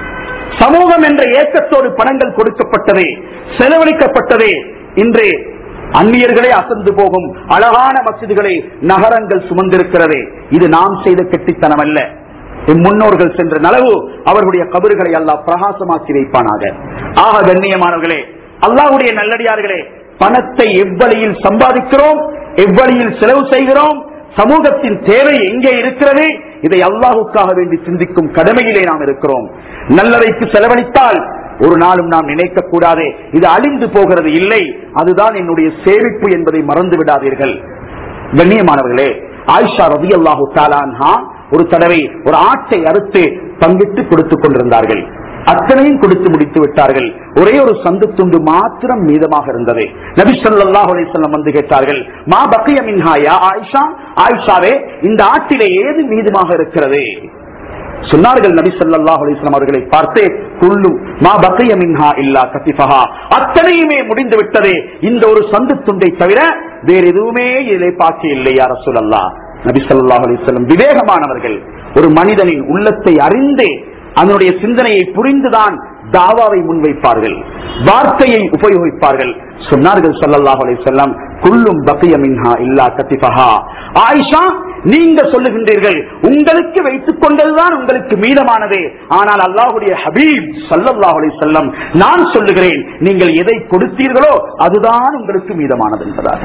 சமூகம் என்ற ஏக்கத்தோடு பணங்கள் கொடுக்கப்பட்டதே செலவழிக்கப்பட்டதே இன்று அந்நியர்களே அசந்து போகும் அழகான மசிதிகளை நகரங்கள் சுமந்திருக்கிறது இது நாம் செய்த கெட்டித்தனம் அல்ல என் முன்னோர்கள் சென்ற நலவு அவர்களுடைய கபறுகளை அல்லாஹ் பிரகாசமாக்கி வைப்பானாக ஆக கண்ணியமானவர்களே அல்லாஹ்வுடைய நல்லடியார்களே பணத்தை எவ்வழியில் சம்பாதிக்கிறோம் எவ்வழியில் செலவு செய்கிறோம் சமூகத்தின் தேவை எங்கே இருக்கிறது இதை அல்லாஹுக்காக வேண்டி சிந்திக்கும் கடமையிலே நாம் இருக்கிறோம் நல்லதைக்கு செலவழித்தால் ஒரு நாளும் நாம் நினைக்க கூடாதே இது அழிந்து போகிறது இல்லை அதுதான் என்னுடைய சேமிப்பு என்பதை மறந்து விடாதீர்கள் கண்ணியமானவர்களே ஆயிஷா ரதி அல்லாஹு தாலான்ஹா ஒரு தடவை ஒரு ஆட்டை அறுத்து பங்கிட்டு கொடுத்துக் கொண்டிருந்தார்கள் அத்தனையும் கொடுத்து முடித்து விட்டார்கள் ஒரே ஒரு சந்து துண்டு மாத்திரம் மீதமாக இருந்தது நபி ஸல்லல்லாஹு அலைஹி வஸல்லம் வந்து கேட்டார்கள் மா பக்கிய மின்ஹா யா ஆயிஷா ஆயிஷாவே இந்த ஆட்டிலே ஏது மீதமாக இருக்கிறது சொன்னார்கள் நபி ஸல்லல்லாஹு அலைஹி வஸல்லம் அவர்களை பார்த்து குல்லு மா பக்கிய மின்ஹா இல்லா கத்திஃபஹா அத்தனையுமே முடிந்து விட்டது இந்த ஒரு சந்து துண்டை தவிர வேற எதுவுமே இதிலே பாக்கி இல்லை யா ரசூலல்லாஹ் நபி ஸல்லல்லாஹு அலைஹி வஸல்லம் விவேகமானவர்கள் ஒரு மனிதனின் உள்ளத்தை அறிந்து அதனுடைய சிந்தனையை புரிந்துதான் தாவாவை முன்வைப்பார்கள் வார்த்தையை உபயோகிப்பார்கள் சொன்னார்கள் ஸல்லல்லாஹு அலைஹி வஸல்லம் குல்லும் பக்கிய மின்ஹா இல்லா கத்திஃபஹா ஆயிஷா நீங்க சொல்லுகின்றீர்கள் உங்களுக்கு வைத்துக் கொண்டதுதான் உங்களுக்கு மீதமானது ஆனால் அல்லாஹுடைய ஹபீப் ஸல்லல்லாஹு அலைஹி வஸல்லம் நான் சொல்லுகிறேன் நீங்கள் எதை கொடுத்தீர்களோ அதுதான் உங்களுக்கு மீதமானது என்பதாக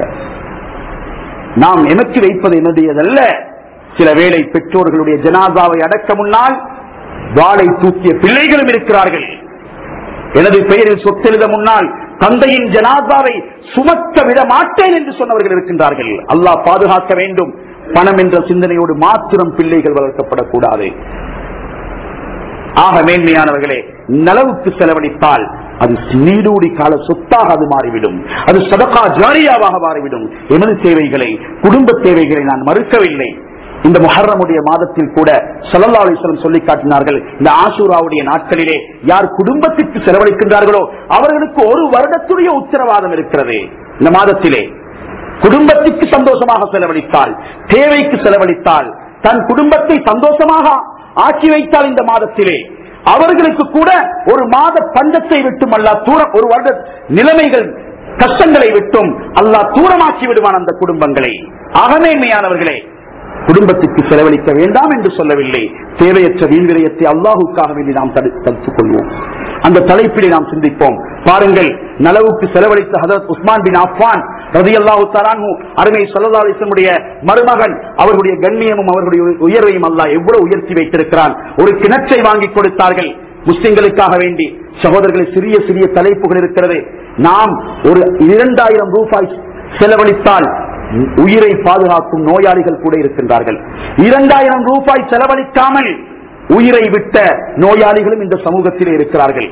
நாம் எமக்கு வைப்பது என்னுடையதல்ல சில வேளை பெற்றோர்களுடைய ஜனாதாவை அடக்க முன்னால் வாளை தூக்கிய பிள்ளைகளும் இருக்கிறார்கள் எனது பெயரில் சொத்தெழுத முன்னால் தந்தையின் ஜனாதாவை சுமக்க விட மாட்டேன் என்று சொன்னவர்கள் இருக்கின்றார்கள் அல்லாஹ் பாதுகாக்க வேண்டும் பணம் என்ற சிந்தனையோடு மாத்திரம் பிள்ளைகள் வளர்க்கப்படக்கூடாது ஆக மேன்மையானவர்களே நலவுக்கு செலவழித்தால் அது நீடூடி கால சொத்தாக அது மாறிவிடும் அது சதகா ஜாரியாவாக மாறிவிடும் எமது தேவைகளை குடும்ப தேவைகளை நான் மறுக்கவில்லை இந்த முஹர்ரமுடைய மாதத்தில் கூட ஸல்லல்லாஹு அலைஹி வஸல்லம் சொல்லி காட்டினார்கள் இந்த ஆஷூராவுடைய நாட்களிலே யார் குடும்பத்திற்கு செலவழிக்கின்றார்களோ அவர்களுக்கு ஒரு வருடத்துடைய உத்தரவாதம் இருக்கிறது இந்த மாதத்திலே குடும்பத்திற்கு சந்தோஷமாக செலவழித்தால் தேவைக்கு செலவழித்தால் தன் குடும்பத்தை சந்தோஷமாக ஆக்கி வைத்தால் இந்த மாதத்திலே அவர்களுக்கு கூட ஒரு மாத பஞ்சத்தை விட்டும் அல்லாஹ் தூரம் ஒரு வருட நிலைமைகள் கஷ்டங்களை விட்டும் அல்லாஹ் தூரமாக்கி விடுவான் அந்த குடும்பங்களை அகமேன்மையானவர்களே குடும்பத்துக்கு செலவழிக்க வேண்டாம் என்று சொல்லவில்லை தேவையற்ற வீண்விரயத்தை அல்லாஹுக்காக வேண்டி நாம் தடு- தடுத்துக் கொள்வோம் அந்த தலைப்பிலே நாம் சிந்திப்போம் பாருங்கள் நலவுக்கு செலவழித்த ஹதரத் உஸ்மான் பின் அஃபான் ரதி அல்லாஹு தலான்ஹு அருமை சல்லா அலிசனுடைய மருமகன் அவர்களுடைய கண்ணியமும் அவர்களுடைய உயர்வையும் அல்லாஹ் எவ்வளவு உயர்த்தி வைத்திருக்கிறான் ஒரு கிணற்றை வாங்கி கொடுத்தார்கள் முஸ்லிம்களுக்காக வேண்டி சகோதரர்களை சிறிய சிறிய தலைப்புகள் இருக்கிறது நாம் ஒரு இரண்டாயிரம் ரூபாய் செலவழித்தால் உயிரை பாதுகாக்கும் நோயாளிகள் கூட இருக்கின்றார்கள் இரண்டாயிரம் ரூபாய் செலவழிக்காமல் உயிரை விட்ட நோயாளிகளும் இந்த சமூகத்திலே இருக்கிறார்கள்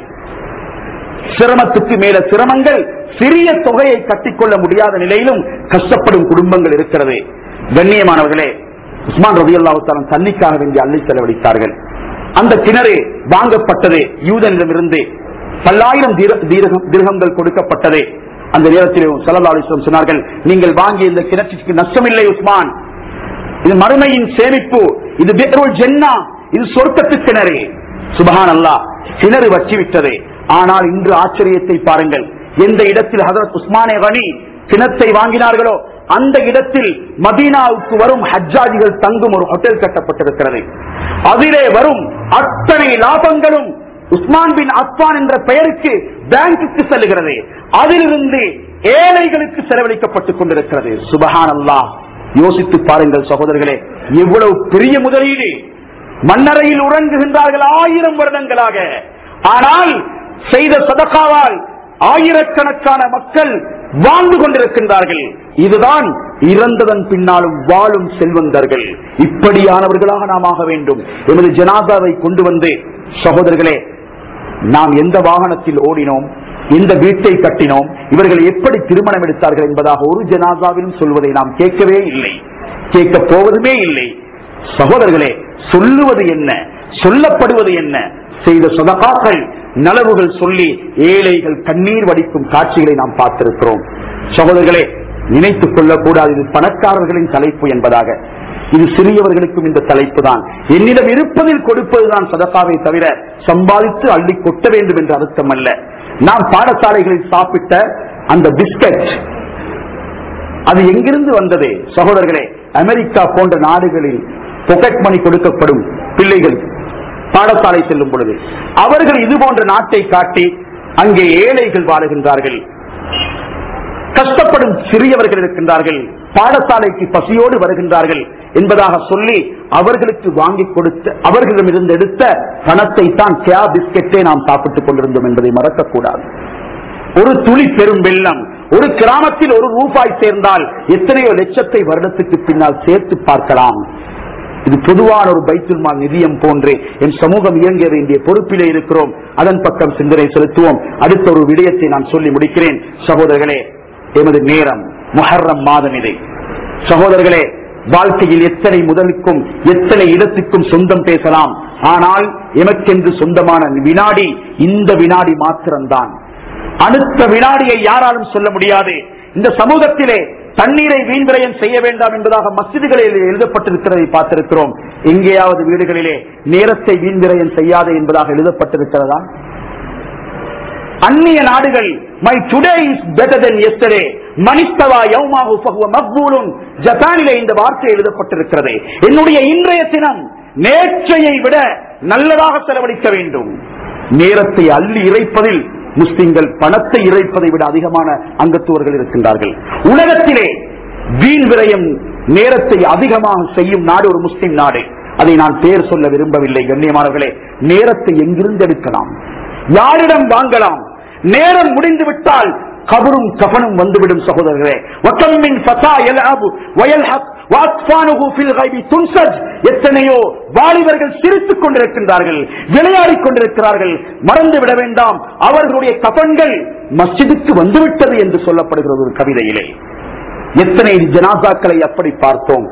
சிரமத்துக்கு மேல சிரமங்கள் சிறிய தொகையை கட்டிக்கொள்ள முடியாத நிலையிலும் கஷ்டப்படும் குடும்பங்கள் இருக்கிறது கண்ணியமானவர்களே உஸ்மான் ரவி அல்லாவுத்தாலும் தண்ணிக்காக வேண்டி அள்ளி செலவழித்தார்கள் அந்த கிணறு வாங்கப்பட்டது யூதனிடமிருந்து பல்லாயிரம் தீர- தீரகம்- திரகங்கள் கொடுக்கப்பட்டது அந்த நேரத்தில் சல்லா அலிஸ்லம் சொன்னார்கள் நீங்கள் வாங்கிய இந்த கிணற்றுக்கு நஷ்டமில்லை உஸ்மான் இது மறுமையின் சேமிப்பு இது பிக்ருல் ஜென்னா இது சொர்க்கத்து கிணறு சுபஹான் அல்லாஹ் கிணறு வற்றி விட்டது ஆனால் இன்று ஆச்சரியத்தை பாருங்கள் எந்த இடத்தில் ஹதரத் உஸ்மானே கனி கிணத்தை வாங்கினார்களோ அந்த இடத்தில் மதீனாவுக்கு வரும் ஹஜ்ஜாஜிகள் தங்கும் ஒரு ஹோட்டல் கட்டப்பட்டிருக்கிறது அதிலே வரும் அத்தனை லாபங்களும் உஸ்மான் பின் அத்வான் என்ற பெயருக்கு பேங்குக்கு செல்லுகிறது அதிலிருந்து ஏழைகளுக்கு செலவழிக்கப்பட்டுக் கொண்டிருக்கிறது சுபஹான் அல்லாஹ் யோசித்து பாருங்கள் சகோதரர்களே எவ்வளவு பெரிய முதலீடு மன்னரையில் உறங்குகின்றார்கள் ஆயிரம் வருடங்களாக ஆனால் செய்த சதகாவால் ஆயிரக்கணக்கான மக்கள் வாழ்ந்து கொண்டிருக்கின்றார்கள் இதுதான் இறந்ததன் பின்னாலும் வாழும் செல்வந்தர்கள் இப்படியானவர்களாக நாம் ஆக வேண்டும் எமது ஜனாதாவை கொண்டு வந்து சகோதரர்களே நாம் எந்த வாகனத்தில் ஓடினோம் எந்த வீட்டை கட்டினோம் இவர்கள் எப்படி திருமணம் எடுத்தார்கள் என்பதாக ஒரு ஜனாதாவிலும் சொல்வதை நாம் கேட்கவே இல்லை கேட்க போவதுமே இல்லை சகோதரர்களே சொல்லுவது என்ன சொல்லப்படுவது என்ன செய்த சதகாக்கள் நலவுகள் சொல்லி ஏழைகள் கண்ணீர் வடிக்கும் காட்சிகளை நாம் பார்த்திருக்கிறோம் சகோதரர்களே நினைத்துக் கொள்ளக்கூடாது இது பணக்காரர்களின் தலைப்பு என்பதாக இது சிறியவர்களுக்கும் இந்த தலைப்பு தான் என்னிடம் இருப்பதில் கொடுப்பதுதான் சதகாவை தவிர சம்பாதித்து அள்ளி கொட்ட வேண்டும் என்ற அர்த்தம் அல்ல நாம் பாடசாலைகளில் சாப்பிட்ட அந்த பிஸ்கட் அது எங்கிருந்து வந்தது சகோதரர்களே அமெரிக்கா போன்ற நாடுகளில் பொக்கெட் மணி கொடுக்கப்படும் பிள்ளைகள் பாடசாலை செல்லும் பொழுது அவர்கள் இது போன்ற நாட்டை காட்டி அங்கே ஏழைகள் வாழுகின்றார்கள் கஷ்டப்படும் சிறியவர்கள் இருக்கின்றார்கள் பாடசாலைக்கு பசியோடு வருகின்றார்கள் என்பதாக சொல்லி அவர்களுக்கு வாங்கி கொடுத்த அவர்களிடமிருந்து எடுத்த பணத்தை தான் கே பிஸ்கெட்டே நாம் சாப்பிட்டுக் கொண்டிருந்தோம் என்பதை மறக்கக்கூடாது ஒரு துளி பெரும் வெள்ளம் ஒரு கிராமத்தில் ஒரு ரூபாய் சேர்ந்தால் எத்தனையோ லட்சத்தை வருடத்துக்கு பின்னால் சேர்த்து பார்க்கலாம் இது பொதுவான ஒரு பைத்துல்மால் நிதியம் போன்றே என் சமூகம் இயங்க வேண்டிய பொறுப்பிலே இருக்கிறோம் அதன் பக்கம் சிந்தனை செலுத்துவோம் அடுத்த ஒரு விடயத்தை நான் சொல்லி முடிக்கிறேன் சகோதரர்களே எமது நேரம் முஹர்ரம் மாதம் இதை சகோதரர்களே வாழ்க்கையில் எத்தனை முதலுக்கும் எத்தனை இடத்துக்கும் சொந்தம் பேசலாம் ஆனால் எமக்கென்று சொந்தமான வினாடி இந்த வினாடி மாத்திரம்தான் அடுத்த வினாடியை யாராலும் சொல்ல முடியாது இந்த சமூகத்திலே தண்ணீரை வீண்விரயம் செய்ய வேண்டாம் என்பதாக மசிதிகளில் எழுதப்பட்டிருக்கிறதை பார்த்திருக்கிறோம் எங்கேயாவது வீடுகளிலே நேரத்தை வீண்விரயம் செய்யாதே என்பதாக எழுதப்பட்டிருக்கிறதா அந்நிய நாடுகள் my today is better than yesterday மனிஸ்தவா யௌமாஹு ஃபஹுவ மக்பூலுன் ஜப்பானிலே இந்த வார்த்தை எழுதப்பட்டிருக்கிறது என்னுடைய இன்றைய தினம் நேற்றையை விட நல்லதாக செலவழிக்க வேண்டும் நேரத்தை அள்ளி இறைப்பதில் முஸ்லிம்கள் பணத்தை இறைப்பதை விட அதிகமான அங்கத்துவர்கள் இருக்கின்றார்கள் உலகத்திலே வீண் விரயம் நேரத்தை அதிகமாக செய்யும் நாடு ஒரு முஸ்லிம் நாடு அதை நான் பேர் சொல்ல விரும்பவில்லை கண்ணியமானவர்களே நேரத்தை எங்கிருந்து எடுக்கலாம் யாரிடம் வாங்கலாம் நேரம் முடிந்து விட்டால் கபரும் கபனும் வந்துவிடும் சகோதரர்களே வக்கம்மின் ஃபதா யல்அபு வயல்ஹக் வாத்ஃபானுஹு ஃபில் கைபி துன்சஜ் எத்தனையோ வாலிபர்கள் சிரித்துக் கொண்டிருக்கின்றார்கள் விளையாடிக் கொண்டிருக்கிறார்கள் மறந்து விட வேண்டாம் அவர்களுடைய கபன்கள் மஸ்ஜிதுக்கு வந்துவிட்டது என்று சொல்லப்படுகிறது ஒரு கவிதையிலே எத்தனை ஜனாசாக்களை அப்படி பார்த்தோம்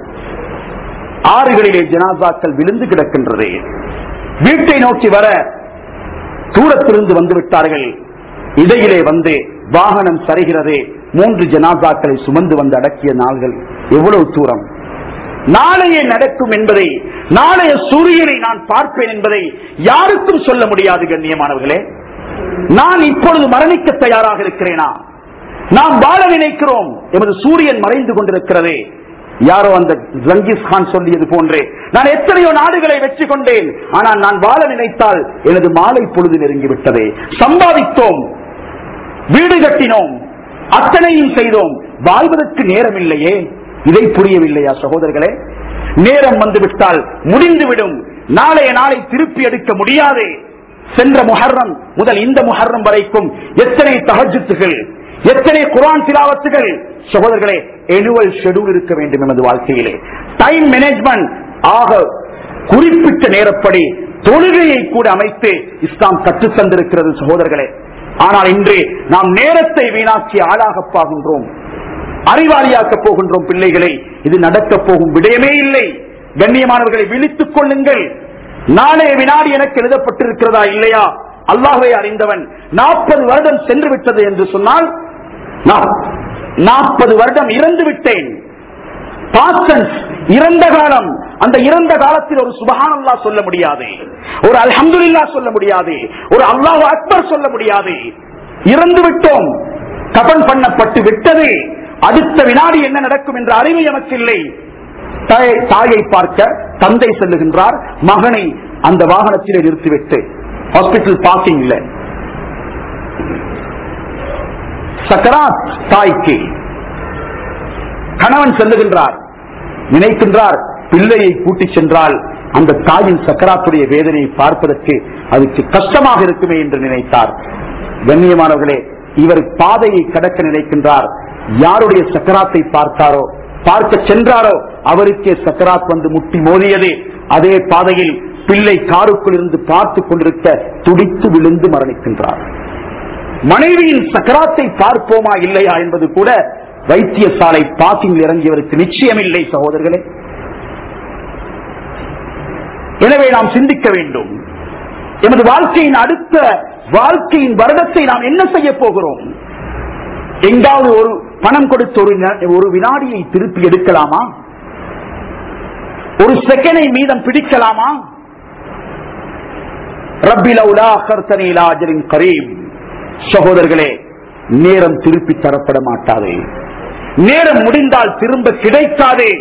ஆறுகளிலே ஜனாசாக்கள் விழுந்து கிடக்கின்றது வீட்டை நோக்கி வர தூரத்திலிருந்து வந்து விட்டார்கள் இடையிலே வந்து வாகனம் சரிகிறது மூன்று ஜனாசாக்களை சுமந்து வந்து அடக்கிய நாள்கள் எவ்வளவு தூரம் நாளையே நடக்கும் என்பதை நாளைய சூரியனை நான் பார்ப்பேன் என்பதை யாருக்கும் சொல்ல முடியாது கண்ணியமானவர்களே நான் இப்பொழுது மரணிக்க தயாராக இருக்கிறேனா நாம் வாழ நினைக்கிறோம் எமது சூரியன் மறைந்து கொண்டிருக்கிறதே யாரோ அந்த ஜங்கீஸ் கான் சொல்லியது போன்றே நான் எத்தனையோ நாடுகளை வெற்றி கொண்டேன் ஆனால் நான் வாழ நினைத்தால் எனது மாலை பொழுது நெருங்கிவிட்டதே சம்பாதித்தோம் வீடு கட்டினோம் அத்தனையும் செய்தோம் வாழ்வதற்கு நேரம் இல்லையே இதை புரியவில்லையா சகோதரர்களே நேரம் வந்துவிட்டால் முடிந்துவிடும் நாளைய நாளை திருப்பி எடுக்க முடியாது சென்ற முஹர்ரம் முதல் இந்த முஹர்ரம் வரைக்கும் எத்தனை தகஜத்துகள் எத்தனை குரான் திலாவத்துகள் சகோதரர்களே எனுவல் ஷெடியூல் இருக்க வேண்டும் எமது வாழ்க்கையிலே டைம் மேனேஜ்மெண்ட் ஆக குறிப்பிட்ட நேரப்படி தொழுகையை கூட அமைத்து இஸ்லாம் கற்றுத் தந்திருக்கிறது சகோதரர்களே ஆனால் இன்று நாம் நேரத்தை வீணாக்கி ஆளாக போகின்றோம் அறிவாளியாக்க போகின்றோம் பிள்ளைகளை இது நடக்கப் போகும் விடயமே இல்லை கண்ணியமானவர்களை விழித்துக் கொள்ளுங்கள் நாளைய வினாடி எனக்கு எழுதப்பட்டிருக்கிறதா இல்லையா அல்லாஹ்வை அறிந்தவன் நாற்பது வருடம் சென்று விட்டது என்று சொன்னால் நாற்பது வருடம் இறந்து விட்டேன் பாஸ்டன்ஸ் இறந்த காலம் அந்த இறந்த காலத்தில் ஒரு சுபஹான் அல்லா சொல்ல முடியாது ஒரு அல்ஹம்துலில்லா சொல்ல முடியாது ஒரு அல்லாஹ் அக்பர் சொல்ல முடியாது இறந்து விட்டோம் கபன் பண்ணப்பட்டு விட்டது அடுத்த வினாடி என்ன நடக்கும் என்ற அறிவு எனக்கு இல்லை தாயை- தாயை பார்க்க தந்தை செல்லுகின்றார் மகனை அந்த வாகனத்திலே நிறுத்திவிட்டு ஹாஸ்பிட்டல் பார்க்கிங்ல சக்கராத் தாய்க்கு கணவன் செல்லுகின்றார் நினைக்கின்றார் பிள்ளையை கூட்டிச் சென்றால் அந்த தாயின் சக்கராத்துடைய வேதனையை பார்ப்பதற்கு அதுக்கு கஷ்டமாக இருக்குமே என்று நினைத்தார் கண்ணியமானவர்களே இவர் பாதையை கடக்க நினைக்கின்றார் யாருடைய சக்கராத்தை பார்த்தாரோ பார்க்க சென்றாரோ அவருக்கே சக்கராத் வந்து முட்டி மோதியது அதே பாதையில் பிள்ளை காருக்குள் இருந்து பார்த்து கொண்டிருக்க துடித்து விழுந்து மரணிக்கின்றார் மனைவியின் சக்கராத்தை பார்ப்போமா இல்லையா என்பது கூட வைத்தியசாலை பாக்கிங்கில் இறங்கியவருக்கு நிச்சயமில்லை சகோதரர்களே எனவே நாம் சிந்திக்க வேண்டும் எமது வாழ்க்கையின் அடுத்த வாழ்க்கையின் வருடத்தை நாம் என்ன செய்ய போகிறோம் எங்காவது ஒரு பணம் கொடுத்து ஒரு ந- ஒரு வினாடியை திருப்பி எடுக்கலாமா ஒரு செகண்டை மீதம் பிடிக்கலாமா ரப்பி லவுலா அக்கர்த்தனி இலா அஜலின் கரீம் சகோதரர்களே நேரம் திருப்பி தரப்பட மாட்டாதே நேரம் முடிந்தால் திரும்ப கிடைக்காதே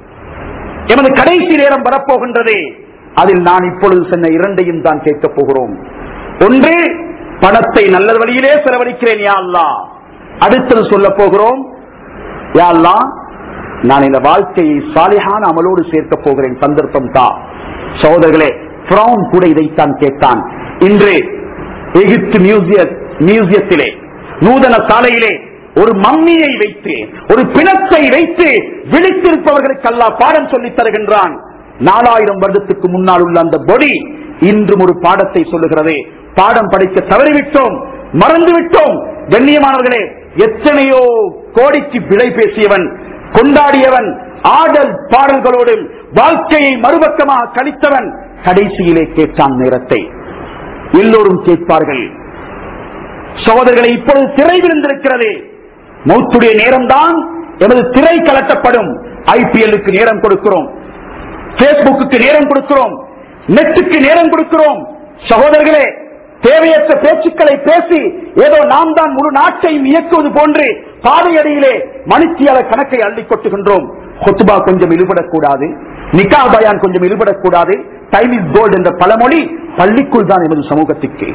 எமது கடைசி நேரம் வரப்போகின்றதே அதில் நான் இப்பொழுது சொன்ன இரண்டையும் தான் கேட்கப் போகிறோம் ஒன்று பணத்தை நல்ல வழியிலே செலவழிக்கிறேன் யா அல்லாஹ் அடுத்தது சொல்ல போகிறோம் யா அல்லாஹ் நான் இந்த வாழ்க்கையை சாலிஹான அமலோடு சேர்க்க போகிறேன் சந்தர்ப்பம் தா சகோதரர்களே பிரவுன் கூட இதைத்தான் கேட்டான் இன்று எகிப்து மியூசிய மியூசியத்திலே நூதன சாலையிலே ஒரு மம்மியை வைத்து ஒரு பிணத்தை வைத்து விழித்திருப்பவர்களுக்கு அல்லாஹ் பாடம் சொல்லித் தருகின்றான் நாலாயிரம் வருடத்துக்கு முன்னால் உள்ள அந்த பொடி இன்றும் ஒரு பாடத்தை சொல்லுகிறதே பாடம் படிக்க தவறிவிட்டோம் மறந்துவிட்டோம் கண்ணியமானவர்களே எத்தனையோ கோடிக்கு விலை பேசியவன் கொண்டாடியவன் ஆடல் பாடல்களோடு வாழ்க்கையை மறுபக்கமாக கழித்தவன் கடைசியிலே கேட்டான் நேரத்தை எல்லோரும் கேட்பார்கள் சகோதரர்களை இப்பொழுது திரை விழுந்திருக்கிறது மௌத்துடைய நேரம்தான் எமது திரை கலட்டப்படும் ஐபிஎல்லுக்கு நேரம் கொடுக்கிறோம் பேஸ்புக்கு நேரம் கொடுக்கிறோம் நெட்டுக்கு நேரம் கொடுக்கிறோம் சகோதரர்களே தேவையற்ற பேச்சுக்களை பேசி ஏதோ நாம் தான் முழு நாட்டையும் இயக்குவது போன்று பாதையடியிலே மணித்தியால கணக்கை அள்ளி கொட்டுகின்றோம் கொத்துபா கொஞ்சம் இழுபடக்கூடாது நிக்கா பயான் கொஞ்சம் இழுபடக்கூடாது டைம் இஸ் கோல்ட் என்ற பழமொழி பள்ளிக்குள் தான் எமது சமூகத்திற்கு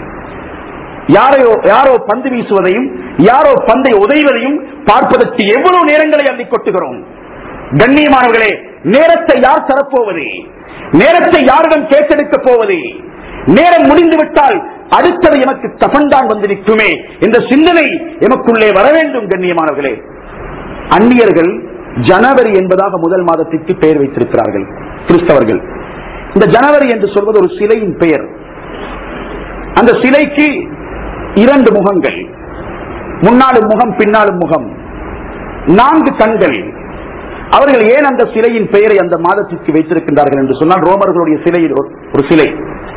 யாரையோ யாரோ பந்து வீசுவதையும் யாரோ பந்தை உதைவதையும் பார்ப்பதற்கு எவ்வளவு நேரங்களை அள்ளி கொட்டுகிறோம் கண்ணியமானவர்களே நேரத்தை யார் தரப்போவது நேரத்தை யாரிடம் கேட்டெடுக்க போவது நேரம் முடிந்து விட்டால் அடுத்தது எமக்கு தபன்தான் வந்து நிற்குமே என்ற சிந்தனை எமக்குள்ளே வர வேண்டும் கண்ணியமானவர்களே அந்நியர்கள் ஜனவரி என்பதாக முதல் மாதத்திற்கு பெயர் வைத்திருக்கிறார்கள் கிறிஸ்தவர்கள் இந்த ஜனவரி என்று சொல்வது ஒரு சிலையின் பெயர் அந்த சிலைக்கு இரண்டு முகங்கள் முன்னாலும் முகம் பின்னாலும் முகம் நான்கு கண்கள் அவர்கள் ஏன் அந்த சிலையின் பெயரை அந்த மாதத்திற்கு வைத்திருக்கின்றார்கள் என்று சொன்னால் ரோமர்களுடைய சிலையில் ஒரு- ஒரு சிலை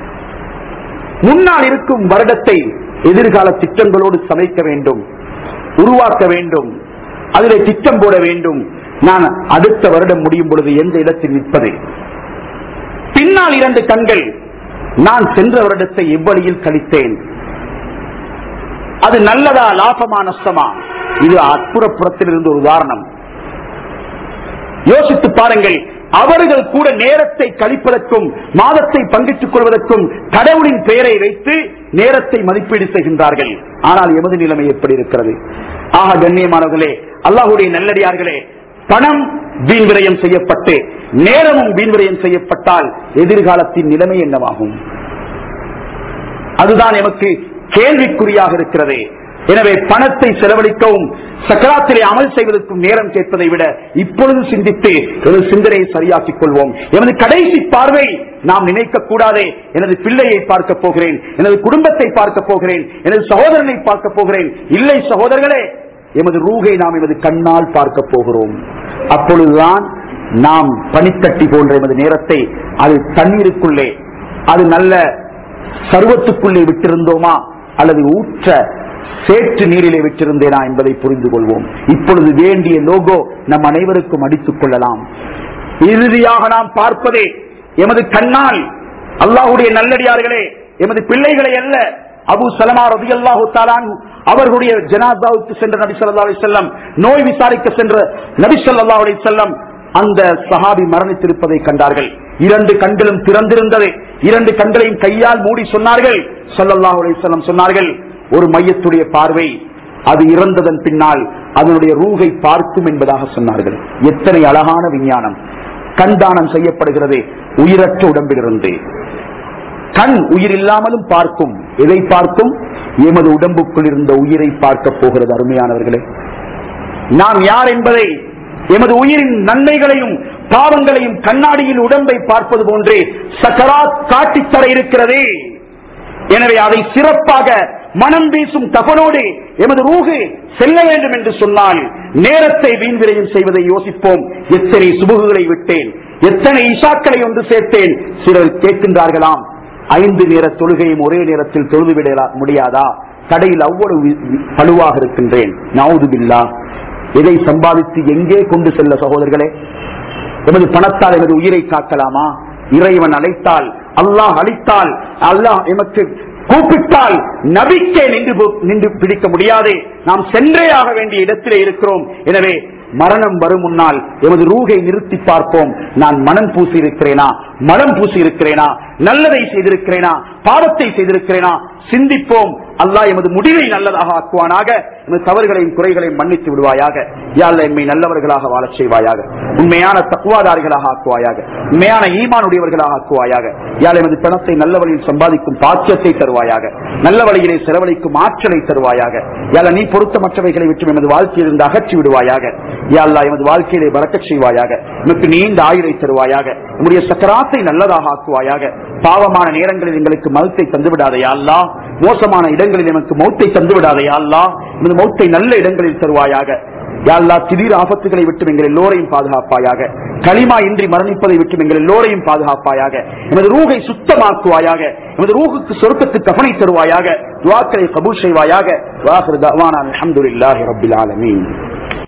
முன்னால் இருக்கும் வருடத்தை எதிர்கால திட்டங்களோடு சமைக்க வேண்டும் உருவாக்க வேண்டும் அதிலே திட்டம் போட வேண்டும் நான் அடுத்த வருடம் முடியும் பொழுது எந்த இடத்தில் நிற்பது பின்னால் இரண்டு கண்கள் நான் சென்ற வருடத்தை எவ்வழியில் கழித்தேன் அது நல்லதா லாபமா நஷ்டமா இது அற்புறப்புறத்தில் இருந்து ஒரு உதாரணம் யோசித்து பாருங்கள் அவர்கள் கூட நேரத்தை கழிப்பதற்கும் மாதத்தை பங்கிட்டுக் கொள்வதற்கும் கடவுளின் பெயரை வைத்து நேரத்தை மதிப்பீடு செய்கின்றார்கள் ஆனால் எமது நிலைமை எப்படி இருக்கிறது ஆக கண்ணியமானவர்களே அல்லாஹுடைய நல்லடியார்களே பணம் வீண் விரயம் செய்யப்பட்டு நேரமும் வீண் விரயம் செய்யப்பட்டால் எதிர்காலத்தின் நிலைமை என்னவாகும் அதுதான் எமக்கு கேள்விக்குறியாக இருக்கிறது எனவே பணத்தை செலவழிக்கவும் சக்கராத்திலே அமல் செய்வதற்கும் நேரம் கேட்பதை விட இப்பொழுது சிந்தித்து எனது சிந்தனையை சரியாக்கிக் கொள்வோம் எனது கடைசி பார்வை நாம் நினைக்க கூடாதே எனது பிள்ளையை பார்க்க போகிறேன் எனது குடும்பத்தை பார்க்க போகிறேன் எனது சகோதரனை பார்க்க போகிறேன் இல்லை சகோதரர்களே எமது ரூகை நாம் எமது கண்ணால் பார்க்க போகிறோம் அப்பொழுதுதான் நாம் பனித்தட்டி போன்ற எமது நேரத்தை அது தண்ணீருக்குள்ளே அது நல்ல சர்வத்துக்குள்ளே விட்டிருந்தோமா அல்லது ஊற்ற சேற்று நீரிலே விட்டிருந்தேனா என்பதை புரிந்து கொள்வோம் இப்பொழுது வேண்டிய லோகோ நம் அனைவருக்கும் அடித்துக் கொள்ளலாம் இறுதியாக நாம் பார்ப்பதே எமது கண்ணால் அல்லாஹுடைய நல்லடியார்களே எமது பிள்ளைகளை அல்ல அபு சலமா ரதி அல்லாஹு அவர்களுடைய ஜனாதாவுக்கு சென்ற நபி ஸல்லல்லாஹு அலைஹி வஸல்லம் நோய் விசாரிக்க சென்ற நபி ஸல்லல்லாஹு அலைஹி வஸல்லம் அந்த சஹாபி மரணித்திருப்பதை கண்டார்கள் இரண்டு கண்களும் திறந்திருந்தது இரண்டு கண்களையும் கையால் மூடி சொன்னார்கள் ஸல்லல்லாஹு அலைஹி வஸல்லம் சொன்னார்கள் ஒரு மையத்துடைய பார்வை அது இறந்ததன் பின்னால் அதனுடைய ரூகை பார்க்கும் என்பதாக சொன்னார்கள் எத்தனை அழகான விஞ்ஞானம் கண் தானம் செய்யப்படுகிறது உயிரற்ற உடம்பிலிருந்து கண் உயிர் இல்லாமலும் பார்க்கும் எதை பார்க்கும் எமது உடம்புக்குள் இருந்த உயிரை பார்க்க போகிறது அருமையானவர்களே நாம் யார் என்பதை எமது உயிரின் நன்மைகளையும் பாவங்களையும் கண்ணாடியில் உடம்பை பார்ப்பது போன்றே சக்கராத் காட்டித் தர இருக்கிறதே எனவே அதை சிறப்பாக மனம் வீசும் தகனோடு எமது ரூகு செல்ல வேண்டும் என்று சொன்னால் நேரத்தை வீண்விரையும் செய்வதை யோசிப்போம் எத்தனை சுபுகுகளை விட்டேன் எத்தனை இஷாக்களை ஒன்று சேர்த்தேன் சிலர் கேட்கின்றார்களாம் ஐந்து நேர தொழுகையும் ஒரே நேரத்தில் தொழுதுவிட முடியாதா கடையில் அவ்வளவு வி- வி- பழுவாக இருக்கின்றேன் நவுதுபில்லா எதை சம்பாதித்து எங்கே கொண்டு செல்ல சகோதரர்களே எமது பணத்தால் எமது உயிரை காக்கலாமா இறைவன் அழைத்தால் அல்லாஹ் அளித்தால் அல்லாஹ் எமக்கு கூப்பிட்டால் நபிக்கே நின்று போ- நின்று பிடிக்க முடியாது நாம் சென்றே ஆக வேண்டிய இடத்திலே இருக்கிறோம் எனவே மரணம் வரும் முன்னால் எமது ரூகை நிறுத்தி பார்ப்போம் நான் மனம் பூசி இருக்கிறேனா மனம் பூசி இருக்கிறேனா நல்லதை செய்திருக்கிறேனா பாவத்தை செய்திருக்கிறேனா சிந்திப்போம் அல்லாஹ் எமது முடிவை நல்லதாக ஆக்குவானாக எமது தவறுகளையும் குறைகளையும் மன்னித்து விடுவாயாக யாழ்ல எம்மை நல்லவர்களாக வாழச் செய்வாயாக உண்மையான தக்குவாதாரிகளாக ஆக்குவாயாக உண்மையான ஈமானுடையவர்களாக ஆக்குவாயாக யாழ் எமது பணத்தை நல்ல வழியில் சம்பாதிக்கும் பாக்கியத்தை தருவாயாக நல்ல வழியிலே செலவழிக்கும் ஆற்றலை தருவாயாக யாழ நீ பொருத்தமற்றவைகளை விட்டு எமது வாழ்க்கையில் இருந்து அகற்றி விடுவாயாக யாழ்லா எமது வாழ்க்கையிலே பறக்கச் செய்வாயாக எமக்கு நீண்ட ஆயுளை தருவாயாக நம்முடைய சக்கராத்தை நல்லதாக ஆக்குவாயாக பாவமான நேரங்களில் எங்களுக்கு மௌத்தை தந்துவிடாதையா அல்லா மோசமான இடங்களில் எமக்கு மௌத்தை தந்துவிடாதையா அல்லா எமது மௌத்தை நல்ல இடங்களில் தருவாயாக யாழ்லா திடீர் ஆபத்துகளை விட்டு எங்கள் எல்லோரையும் பாதுகாப்பாயாக களிமா இன்றி மரணிப்பதை விட்டு எங்கள் எல்லோரையும் பாதுகாப்பாயாக எமது ரூகை சுத்தமாக்குவாயாக எமது ரூகுக்கு சொர்க்கத்து கவனை தருவாயாக துவாக்களை கபூல் செய்வாயாக வாஹிரு தவானா அல்ஹம்துலில்லாஹி ரப்பில் ஆலமீன்